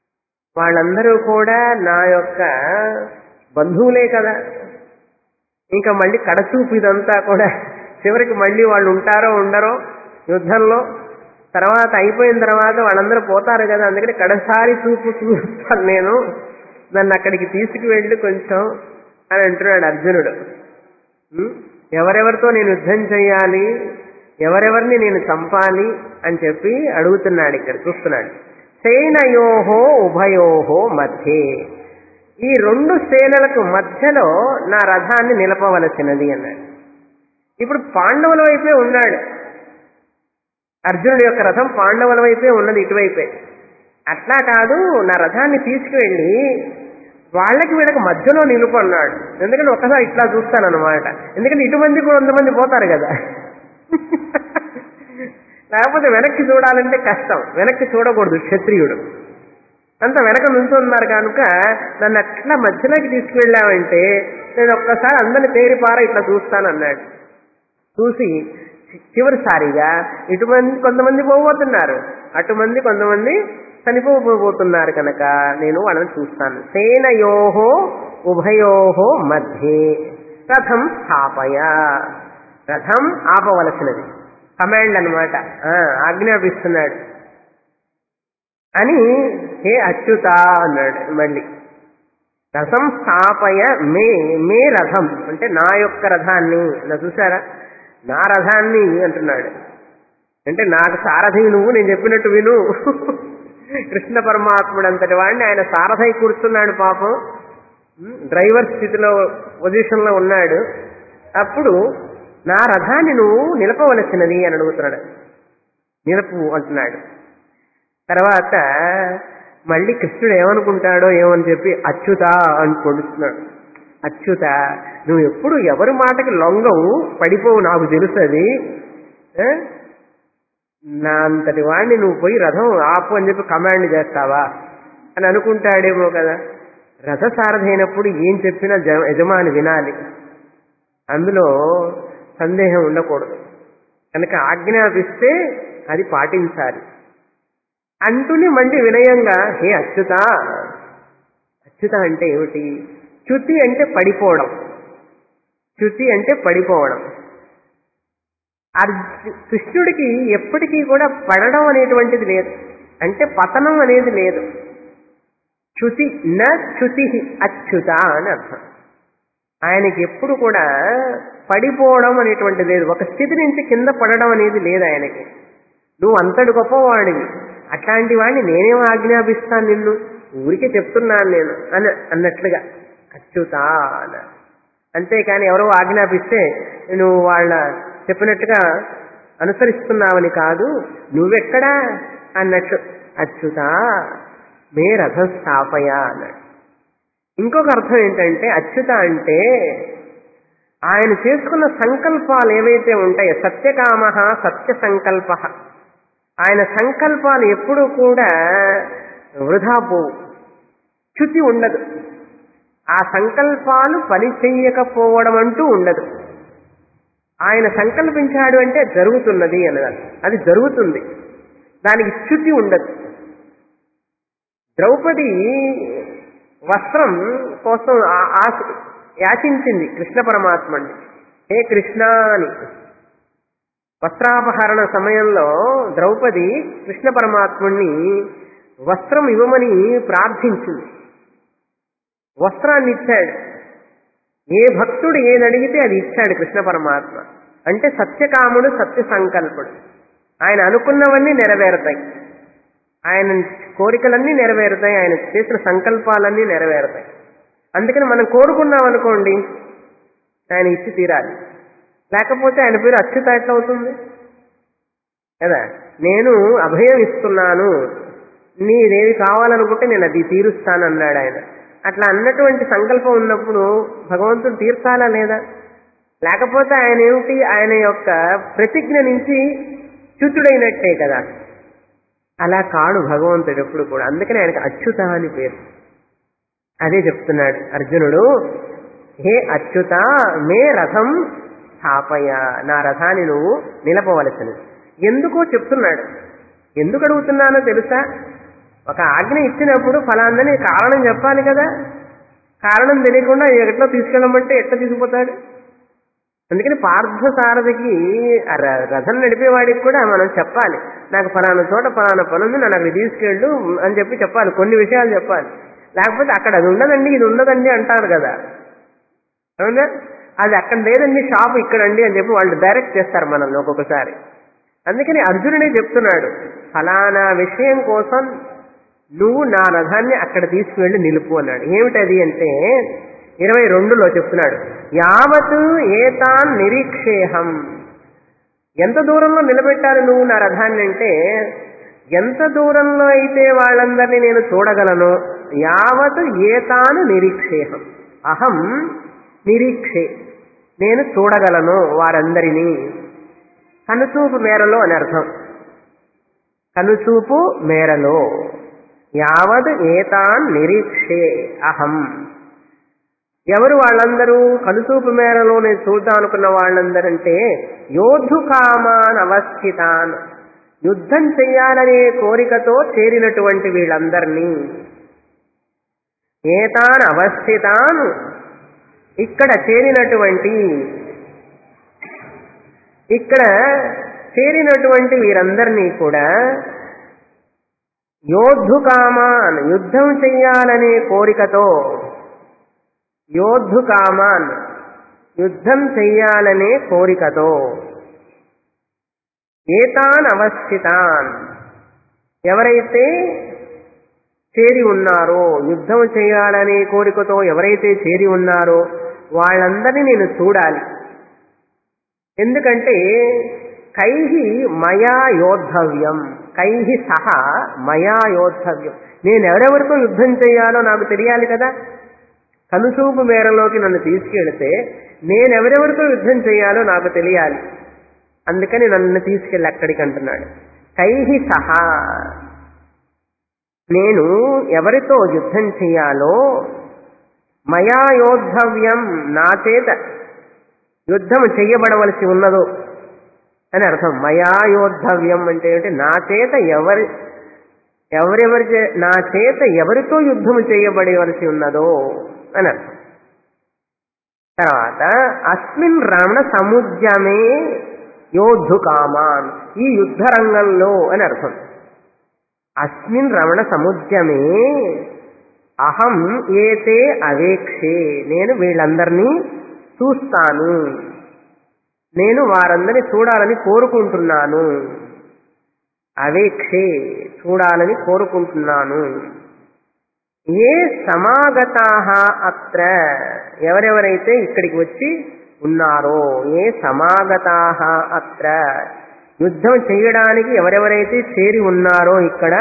Speaker 1: వాళ్ళందరూ కూడా నా యొక్క బంధువులే కదా ఇంకా మళ్ళీ కడచూపు ఇదంతా కూడా చివరికి మళ్ళీ వాళ్ళు ఉంటారో ఉండరో యుద్ధంలో తర్వాత అయిపోయిన తర్వాత వాళ్ళందరూ పోతారు కదా అందుకని కడసారి చూపు చూస్తాను నేను నన్ను అక్కడికి తీసుకువెళ్ళి కొంచెం అని అంటున్నాడు అర్జునుడు ఉం? ఎవరెవరితో నేను యుద్ధం చేయాలి ఎవరెవరిని నేను చంపాలి అని చెప్పి అడుగుతున్నాడు ఇక్కడ చూస్తున్నాడు సేనయోహో ఉభయోహో మధ్యే ఈ రెండు సేనలకు మధ్యలో నా రథాన్ని నిలపవలసినది అన్నాడు ఇప్పుడు పాండవుల వైపే ఉన్నాడు అర్జునుడి యొక్క రథం పాండవుల వైపే ఉన్నది ఇటువైపే అట్లా కాదు నా రథాన్ని తీసుకువెళ్ళి వాళ్ళకి వీళ్ళకి మధ్యలో నిలుపు అన్నాడు ఎందుకంటే ఒకసారి ఇట్లా చూస్తానన్నమాట ఎందుకంటే ఇటుమంది కొంతమంది పోతారు కదా లేకపోతే వెనక్కి చూడాలంటే కష్టం వెనక్కి చూడకూడదు క్షత్రియుడు అంత వెనక నుంచున్నారు కనుక నన్ను అట్లా మధ్యలోకి తీసుకువెళ్ళామంటే నేను ఒక్కసారి అందరిని తేరిపార ఇట్లా చూస్తాను అన్నాడు చూసి చివరిసారిగా ఇటుమంది కొంతమంది పోబోతున్నారు అటుమంది కొంతమంది చనిపోబోతున్నారు కనుక నేను వాళ్ళని చూస్తాను సేనయోహో ఉభయోహో మధ్యే రథం స్థాపయ రథం ఆపవలసినది కమాండ్ అనమాట ఆజ్ఞాపిస్తున్నాడు అని హే అచ్యుత అన్నాడు మళ్ళీ రథం స్థాపయ మే మే రథం అంటే నా యొక్క రథాన్ని నా చూసారా నా రథాన్ని అంటున్నాడు అంటే నాకు సారథి నువ్వు నేను చెప్పినట్టు విను కృష్ణ పరమాత్ముడు అంతటి వాడిని ఆయన సారథై కూర్చున్నాడు పాపం డ్రైవర్ స్థితిలో పొజిషన్లో ఉన్నాడు అప్పుడు నా రథాన్ని నువ్వు నిలపవలసినది అని అడుగుతున్నాడు నిలపు అంటున్నాడు తర్వాత మళ్ళీ కృష్ణుడు ఏమనుకుంటాడో ఏమని చెప్పి అచ్యుత అని పొడుస్తున్నాడు అచ్యుత నువ్వు ఎప్పుడు ఎవరి మాటకి లొంగవు పడిపోవు నాకు తెలుసది ఆ? నా అంతటి వాడిని నువ్వు పోయి రథం ఆపు అని చెప్పి కమాండ్ చేస్తావా అని అనుకుంటాడేమో కదా రథసారథి అయినప్పుడు ఏం చెప్పినా జ- యజమాని వినాలి అందులో సందేహం ఉండకూడదు కనుక ఆజ్ఞాపిస్తే అది పాటించాలి అంటూనే మళ్ళీ వినయంగా హే అచ్యుత అచ్యుత అంటే ఏమిటి చ్యుతి అంటే పడిపోవడం చ్యుతి అంటే పడిపోవడం అర్జు కృష్ణుడికి ఎప్పటికీ కూడా పడడం అనేటువంటిది లేదు అంటే పతనం అనేది లేదు చ్యుతి న చ్యుతి అచ్యుత అని అర్థం ఆయనకి ఎప్పుడు కూడా పడిపోవడం అనేటువంటిది లేదు ఒక స్థితి నుంచి కింద పడడం అనేది లేదు ఆయనకి నువ్వు అంతటి గొప్పవాడివి అట్లాంటి వాడిని నేనేం ఆజ్ఞాపిస్తాను నిన్ను ఊరికే చెప్తున్నాను నేను అని అన్నట్లుగా అచ్యుత అన్న అంతేకాని ఎవరో ఆజ్ఞాపిస్తే నువ్వు వాళ్ళ చెప్పినట్టుగా అనుసరిస్తున్నావని కాదు నువ్వెక్కడా అన్నట్లు అచ్యుత మే రథం స్థాపయ అన్నాడు ఇంకొక అర్థం ఏంటంటే అచ్యుత అంటే ఆయన చేసుకున్న సంకల్పాలు ఏవైతే ఉంటాయో సత్యకామ సత్య సంకల్ప ఆయన సంకల్పాలు ఎప్పుడూ కూడా వృధా పోవు చ్యుతి ఉండదు ఆ సంకల్పాలు పని చెయ్యకపోవడం అంటూ ఉండదు ఆయన సంకల్పించాడు అంటే జరుగుతున్నది అన్నది అది జరుగుతుంది దానికి చ్యుతి ఉండదు ద్రౌపది వస్త్రం కోసం ఆ- ఆశ- యాచించింది కృష్ణ పరమాత్మని హే కృష్ణ అని వస్త్రాపహరణ సమయంలో ద్రౌపది కృష్ణ పరమాత్ముణ్ణి వస్త్రం ఇవ్వమని ప్రార్థించింది వస్త్రాన్ని ఇచ్చాడు ఏ భక్తుడు ఏది అడిగితే అది ఇచ్చాడు కృష్ణ పరమాత్మ అంటే సత్యకాముడు సత్య సంకల్పుడు ఆయన అనుకున్నవన్నీ నెరవేరుతాయి ఆయన కోరికలన్నీ నెరవేరుతాయి ఆయన చేసిన సంకల్పాలన్నీ నెరవేరుతాయి అందుకని మనం కోరుకున్నాం అనుకోండి ఆయన ఇచ్చి తీరాలి లేకపోతే ఆయన పేరు అచ్యుత ఎట్లా అవుతుంది కదా నేను అభయం ఇస్తున్నాను నీదేది కావాలనుకుంటే నేను అది తీరుస్తాను అన్నాడు ఆయన అట్లా అన్నటువంటి సంకల్పం ఉన్నప్పుడు భగవంతుడు తీర్చాలా లేదా లేకపోతే ఆయన ఏమిటి ఆయన యొక్క ప్రతిజ్ఞ నుంచి చ్యుతుడైనట్టే కదా అలా కాడు భగవంతుడు ఎప్పుడు కూడా అందుకని ఆయనకు అచ్యుత అని పేరు అదే చెప్తున్నాడు అర్జునుడు హే అచ్యుత మే రథం స్థాపయ నా రథాన్ని నువ్వు నిలపవలసినది ఎందుకో చెప్తున్నాడు ఎందుకు అడుగుతున్నానో తెలుసా ఒక ఆజ్ఞ ఇచ్చినప్పుడు ఫలాందని కారణం చెప్పాలి కదా కారణం తెలియకుండా ఎట్లా తీసుకెళ్ళమంటే ఎట్లా తీసుకుపోతాడు అందుకని పార్థసారథికి ఆ ర- రథం నడిపేవాడికి కూడా మనం చెప్పాలి నాకు ఫలానా చోట ఫలానా పని ఉంది నన్ను అక్కడికి తీసుకెళ్ళు అని చెప్పి చెప్పాలి కొన్ని విషయాలు చెప్పాలి లేకపోతే అక్కడ అది ఉండదండి ఇది ఉండదండి అంటారు కదా అవునా అది అక్కడ లేదండి షాప్ ఇక్కడండి అని చెప్పి వాళ్ళు డైరెక్ట్ చేస్తారు మనల్ని ఒక్కొక్కసారి అందుకని అర్జునుడే చెప్తున్నాడు ఫలానా విషయం కోసం నువ్వు నా రథాన్ని అక్కడ తీసుకువెళ్ళి నిలుపు అన్నాడు ఏమిటది అంటే ఇరవై రెండులో చెప్తున్నాడు యావత్ ఏతాన్ నిరీక్షేహం ఎంత దూరంలో నిలబెట్టాలి నువ్వు నా రథాన్ని అంటే ఎంత దూరంలో అయితే వాళ్ళందరినీ నేను చూడగలను యావత్ ఏతాను నిరీక్షేహం అహం నిరీక్షే నేను చూడగలను వారందరినీ కనుచూపు మేరలో అని అర్థం కనుచూపు మేరలో యావద్ ఏతాన్ నిరీక్షే అహం ఎవరు వాళ్ళందరూ కనుచూపు మేరలో నేను చూద్దాం అనుకున్న వాళ్ళందరంటే యోధు కామాన్ అవస్థితాన్ యుద్ధం చెయ్యాలనే కోరికతో చేరినటువంటి వీళ్ళందరినీ ఏతాన్ అవస్థితాన్ ఇక్కడ చేరినటువంటి ఇక్కడ చేరినటువంటి వీరందరినీ కూడా యోద్ధు కామాన్ యుద్ధం చెయ్యాలనే కోరికతో యోద్ధు కామాన్ యుద్ధం చెయ్యాలనే కోరికతో ఏతాన్ అవస్థితాన్ ఎవరైతే చేరి ఉన్నారో యుద్ధం చేయాలనే కోరికతో ఎవరైతే చేరి ఉన్నారో వాళ్ళందరినీ నేను చూడాలి ఎందుకంటే కైహి మయా యోద్ధవ్యం కైహి సహా మయా యోద్ధవ్యం నేను ఎవరెవరితో యుద్ధం చేయాలో నాకు తెలియాలి కదా కనుచూపు మేరలోకి నన్ను తీసుకెళ్తే నేనెవరెవరితో యుద్ధం చేయాలో నాకు తెలియాలి అందుకని నన్ను తీసుకెళ్ళి అక్కడికి అంటున్నాడు కైహి సహా నేను ఎవరితో యుద్ధం చేయాలో మయా యోద్ధవ్యం నా చేత యుద్ధం చెయ్యబడవలసి ఉన్నదో అని అర్థం మయా యోద్ధవ్యం అంటే ఏంటి నా చేత ఎవరి ఎవరెవరి చే- నా చేత ఎవరితో యుద్ధం చేయబడవలసి ఉన్నదో అని అర్థం తర్వాత అస్మిన్ రమణ సముద్యమే యోద్ధు కామాన్ ఈ యుద్ధ రంగంలో అని అర్థం అస్మిన్ రమణ సముద్యమే అహం ఏతే అవేక్షే నేను వీళ్ళందరినీ చూస్తాను నేను వారందరినీ చూడాలని కోరుకుంటున్నాను అవేక్షే చూడాలని కోరుకుంటున్నాను ఏ సమాగతా అత్ర ఎవరెవరైతే ఇక్కడికి వచ్చి ఉన్నారో ఏ సమాగతా అత్ర యుద్ధం చేయడానికి ఎవరెవరైతే చేరి ఉన్నారో ఇక్కడ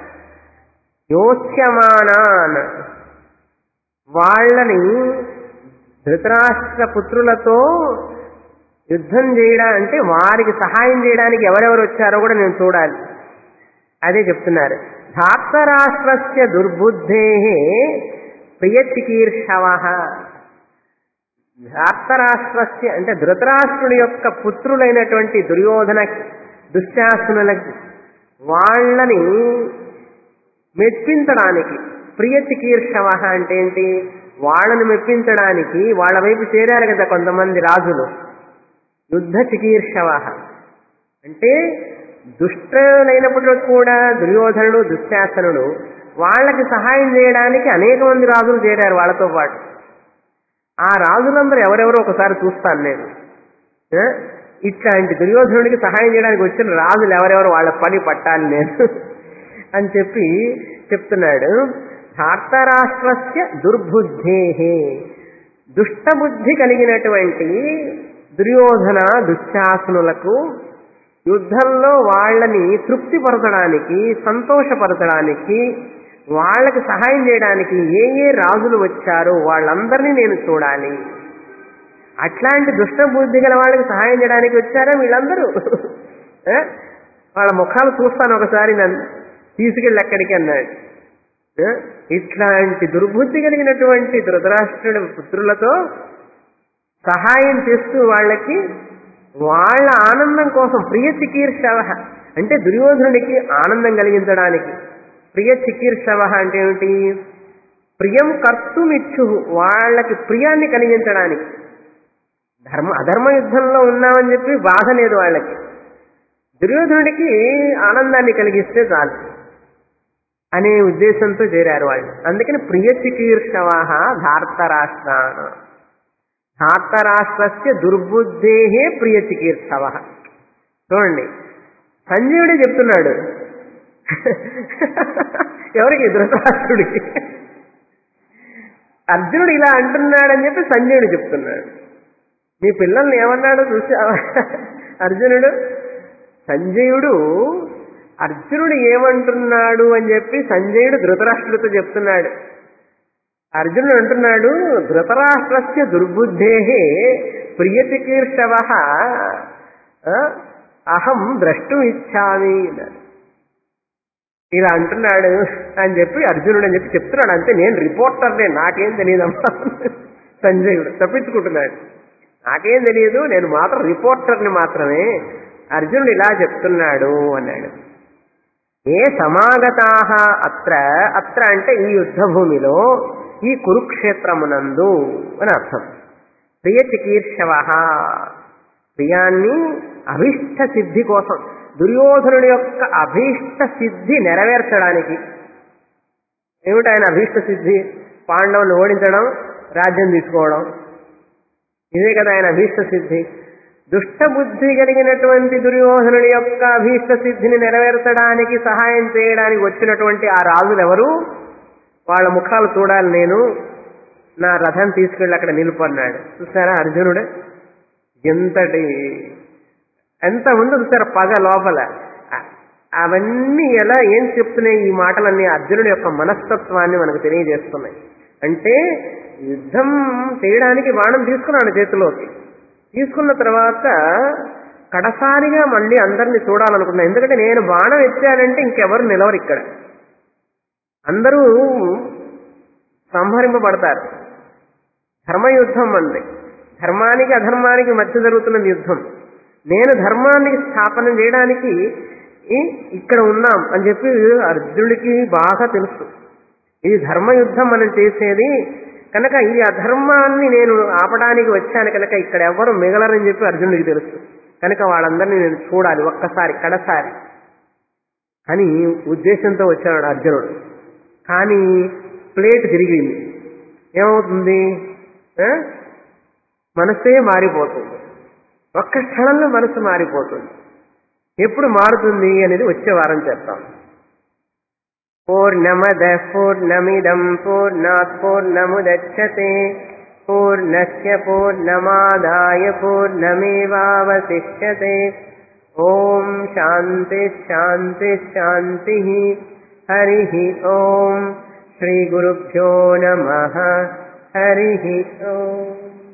Speaker 1: యోచ్యమానాన్ వాళ్ళని ధృతరాష్ట్ర పుత్రులతో యుద్ధం చేయడా అంటే వారికి సహాయం చేయడానికి ఎవరెవరు వచ్చారో కూడా నేను చూడాలి అదే చెప్తున్నారు ధార్తరాష్ట్రస్య దుర్బుద్ధే ప్రియచికీర్షవ ధార్తరాష్ట్రస్య అంటే ధృతరాష్ట్రుడి యొక్క పుత్రులైనటువంటి దుర్యోధన దుశ్శాసనులకి వాళ్ళని మెప్పించడానికి ప్రియ చికీర్షవ అంటే ఏంటి వాళ్ళని మెప్పించడానికి వాళ్ళ వైపు చేరారు కదా కొంతమంది రాజులు యుద్ధ చికీర్షవ అంటే దుష్టులైనప్పటికీ కూడా దుర్యోధనుడు దుశ్శాసనుడు వాళ్ళకి సహాయం చేయడానికి అనేక మంది రాజులు చేరారు వాళ్ళతో పాటు ఆ రాజులందరూ ఎవరెవరో ఒకసారి చూస్తాను నేను ఆ? ఇట్లాంటి దుర్యోధనుడికి సహాయం చేయడానికి వచ్చిన రాజులు ఎవరెవరు వాళ్ళ పని పట్టాలి నేను అని చెప్పి చెప్తున్నాడు ధార్తరాష్ట్రస్య దుర్బుద్ధే దుష్టబుద్ధి కలిగినటువంటి దుర్యోధన దుశ్శాసనులకు యుద్ధంలో వాళ్ళని తృప్తిపరచడానికి సంతోషపరచడానికి వాళ్ళకి సహాయం చేయడానికి ఏ ఏ రాజులు వచ్చారో వాళ్ళందరినీ నేను చూడాలి అట్లాంటి దుష్ట బుద్ధి గల వాళ్ళకి సహాయం చేయడానికి వచ్చారా వీళ్ళందరూ ఆ? వాళ్ళ ముఖాలు చూస్తాను ఒకసారి నన్ను తీసుకెళ్ళి అక్కడికి అన్నాడు ఆ? ఇట్లాంటి దుర్బుద్ధి కలిగినటువంటి ధృతరాష్ట్రుడి పుత్రులతో సహాయం చేస్తూ వాళ్ళకి వాళ్ళ ఆనందం కోసం ప్రియ చికీర్షవ అంటే దుర్యోధనుడికి ఆనందం కలిగించడానికి ప్రియ చికీర్షవ అంటే ఏమిటి ప్రియం కర్తుమిచ్చు వాళ్ళకి ప్రియాన్ని కలిగించడానికి ధర్మ అధర్మ యుద్ధంలో ఉన్నామని చెప్పి బాధ లేదు వాళ్ళకి దుర్యోధనుడికి ఆనందాన్ని కలిగిస్తే చాలు అనే ఉద్దేశంతో చేరారు వాళ్ళు అందుకని ప్రియ చికీర్షవాహ ధార్తరాష్ట్ర ధార్తరాష్ట్రస్య దుర్బుద్ధే ప్రియ చికీర్షవ చూడండి సంజయుడే చెప్తున్నాడు ఎవరికి ధృతరాష్ట్రుడికి అర్జునుడు ఇలా అంటున్నాడని చెప్పి సంజయుడు చెప్తున్నాడు నీ పిల్లల్ని ఏమన్నాడో చూసావా అర్జునుడు సంజయుడు అర్జునుడు ఏమంటున్నాడు అని చెప్పి సంజయుడు ధృతరాష్ట్రుడితో చెప్తున్నాడు అర్జునుడు అంటున్నాడు ధృతరాష్ట్రస్య దుర్బుద్ధే ప్రియచికీర్షవ అహం ద్రష్టం ఇచ్చామి అన్నాడు. ఇలా అంటున్నాడు అని చెప్పి అర్జునుడు అని చెప్పి చెప్తున్నాడు అంతే నేను రిపోర్టర్నే నాకేం తెలియదమ్మా సంజయుడు తప్పించుకుంటున్నాడు నాకేం తెలియదు నేను మాత్రం రిపోర్టర్ని మాత్రమే అర్జునుడు ఇలా చెప్తున్నాడు అన్నాడు ఏ సమాగతా అత్ర అత్ర అంటే ఈ యుద్ధ భూమిలో ఈ కురుక్షేత్రమునందు అని అర్థం ప్రియ చికీర్షవ ప్రియాన్ని అభీష్ట సిద్ధి కోసం దుర్యోధనుడి యొక్క అభీష్ట సిద్ధి నెరవేర్చడానికి ఏమిటి ఆయన అభీష్ట సిద్ధి పాండవుని ఓడించడం రాజ్యం తీసుకోవడం ఇదే కదా ఆయన అభీష్ట సిద్ధి దుష్ట బుద్ధి కలిగినటువంటి దుర్యోధనుడి యొక్క అభీష్ట సిద్ధిని నెరవేర్చడానికి సహాయం చేయడానికి వచ్చినటువంటి ఆ రాజులు ఎవరు వాళ్ళ ముఖాలు చూడాలి నేను నా రథం తీసుకెళ్ళి అక్కడ నిలుపన్నాడు చూసారా అర్జునుడు ఎంతటి ఎంత ఉందో చూసారా పగ లోపల అ- అవన్నీ ఎలా ఏం చెప్తున్నాయి ఈ మాటలన్నీ అర్జునుడి యొక్క మనస్తత్వాన్ని మనకు తెలియజేస్తున్నాయి అంటే యుద్ధం చేయడానికి బాణం తీసుకున్నాడు చేతిలోకి తీసుకున్న తర్వాత కడసారిగా మళ్ళీ అందరినీ చూడాలనుకున్నా ఎందుకంటే నేను బాణం ఎత్తానంటే ఇంకెవరు నిలవరు ఇక్కడ అందరూ సంహరింపబడతారు ధర్మయుద్ధం అంది ధర్మానికి అధర్మానికి మధ్య జరుగుతున్న యుద్ధం నేను ధర్మాన్ని స్థాపన చేయడానికి ఈ- ఇక్కడ ఉన్నాం అని చెప్పి అర్జునుడికి బాగా తెలుసు ఇది ధర్మయుద్ధం మనం చేసేది కనుక ఈ అధర్మాన్ని నేను ఆపడానికి వచ్చాను కనుక ఇక్కడ ఎవరు మిగలరని చెప్పి అర్జునుడికి తెలుసు కనుక వాళ్ళందరినీ నేను చూడాలి ఒక్కసారి కడసారి అని ఉద్దేశంతో వచ్చాడు అర్జునుడు కానీ ప్లేట్ తిరిగింది ఏమవుతుంది ఆ? మనసే మారిపోతుంది ఒక్క క్షణంలో మనసు మారిపోతుంది ఎప్పుడు మారుతుంది అనేది వచ్చే వారం చెప్తాం పూర్ణమద పూర్ణమిదం పూర్ణాత్ పూర్ణముదచ్చతే పూర్ణస్య పూర్ణమాదాయ పూర్ణమేవావశిష్యతే ఓం శాంతి శాంతి శాంతి హరి ఓం శ్రీ గురుభ్యో నమ హరి ఓం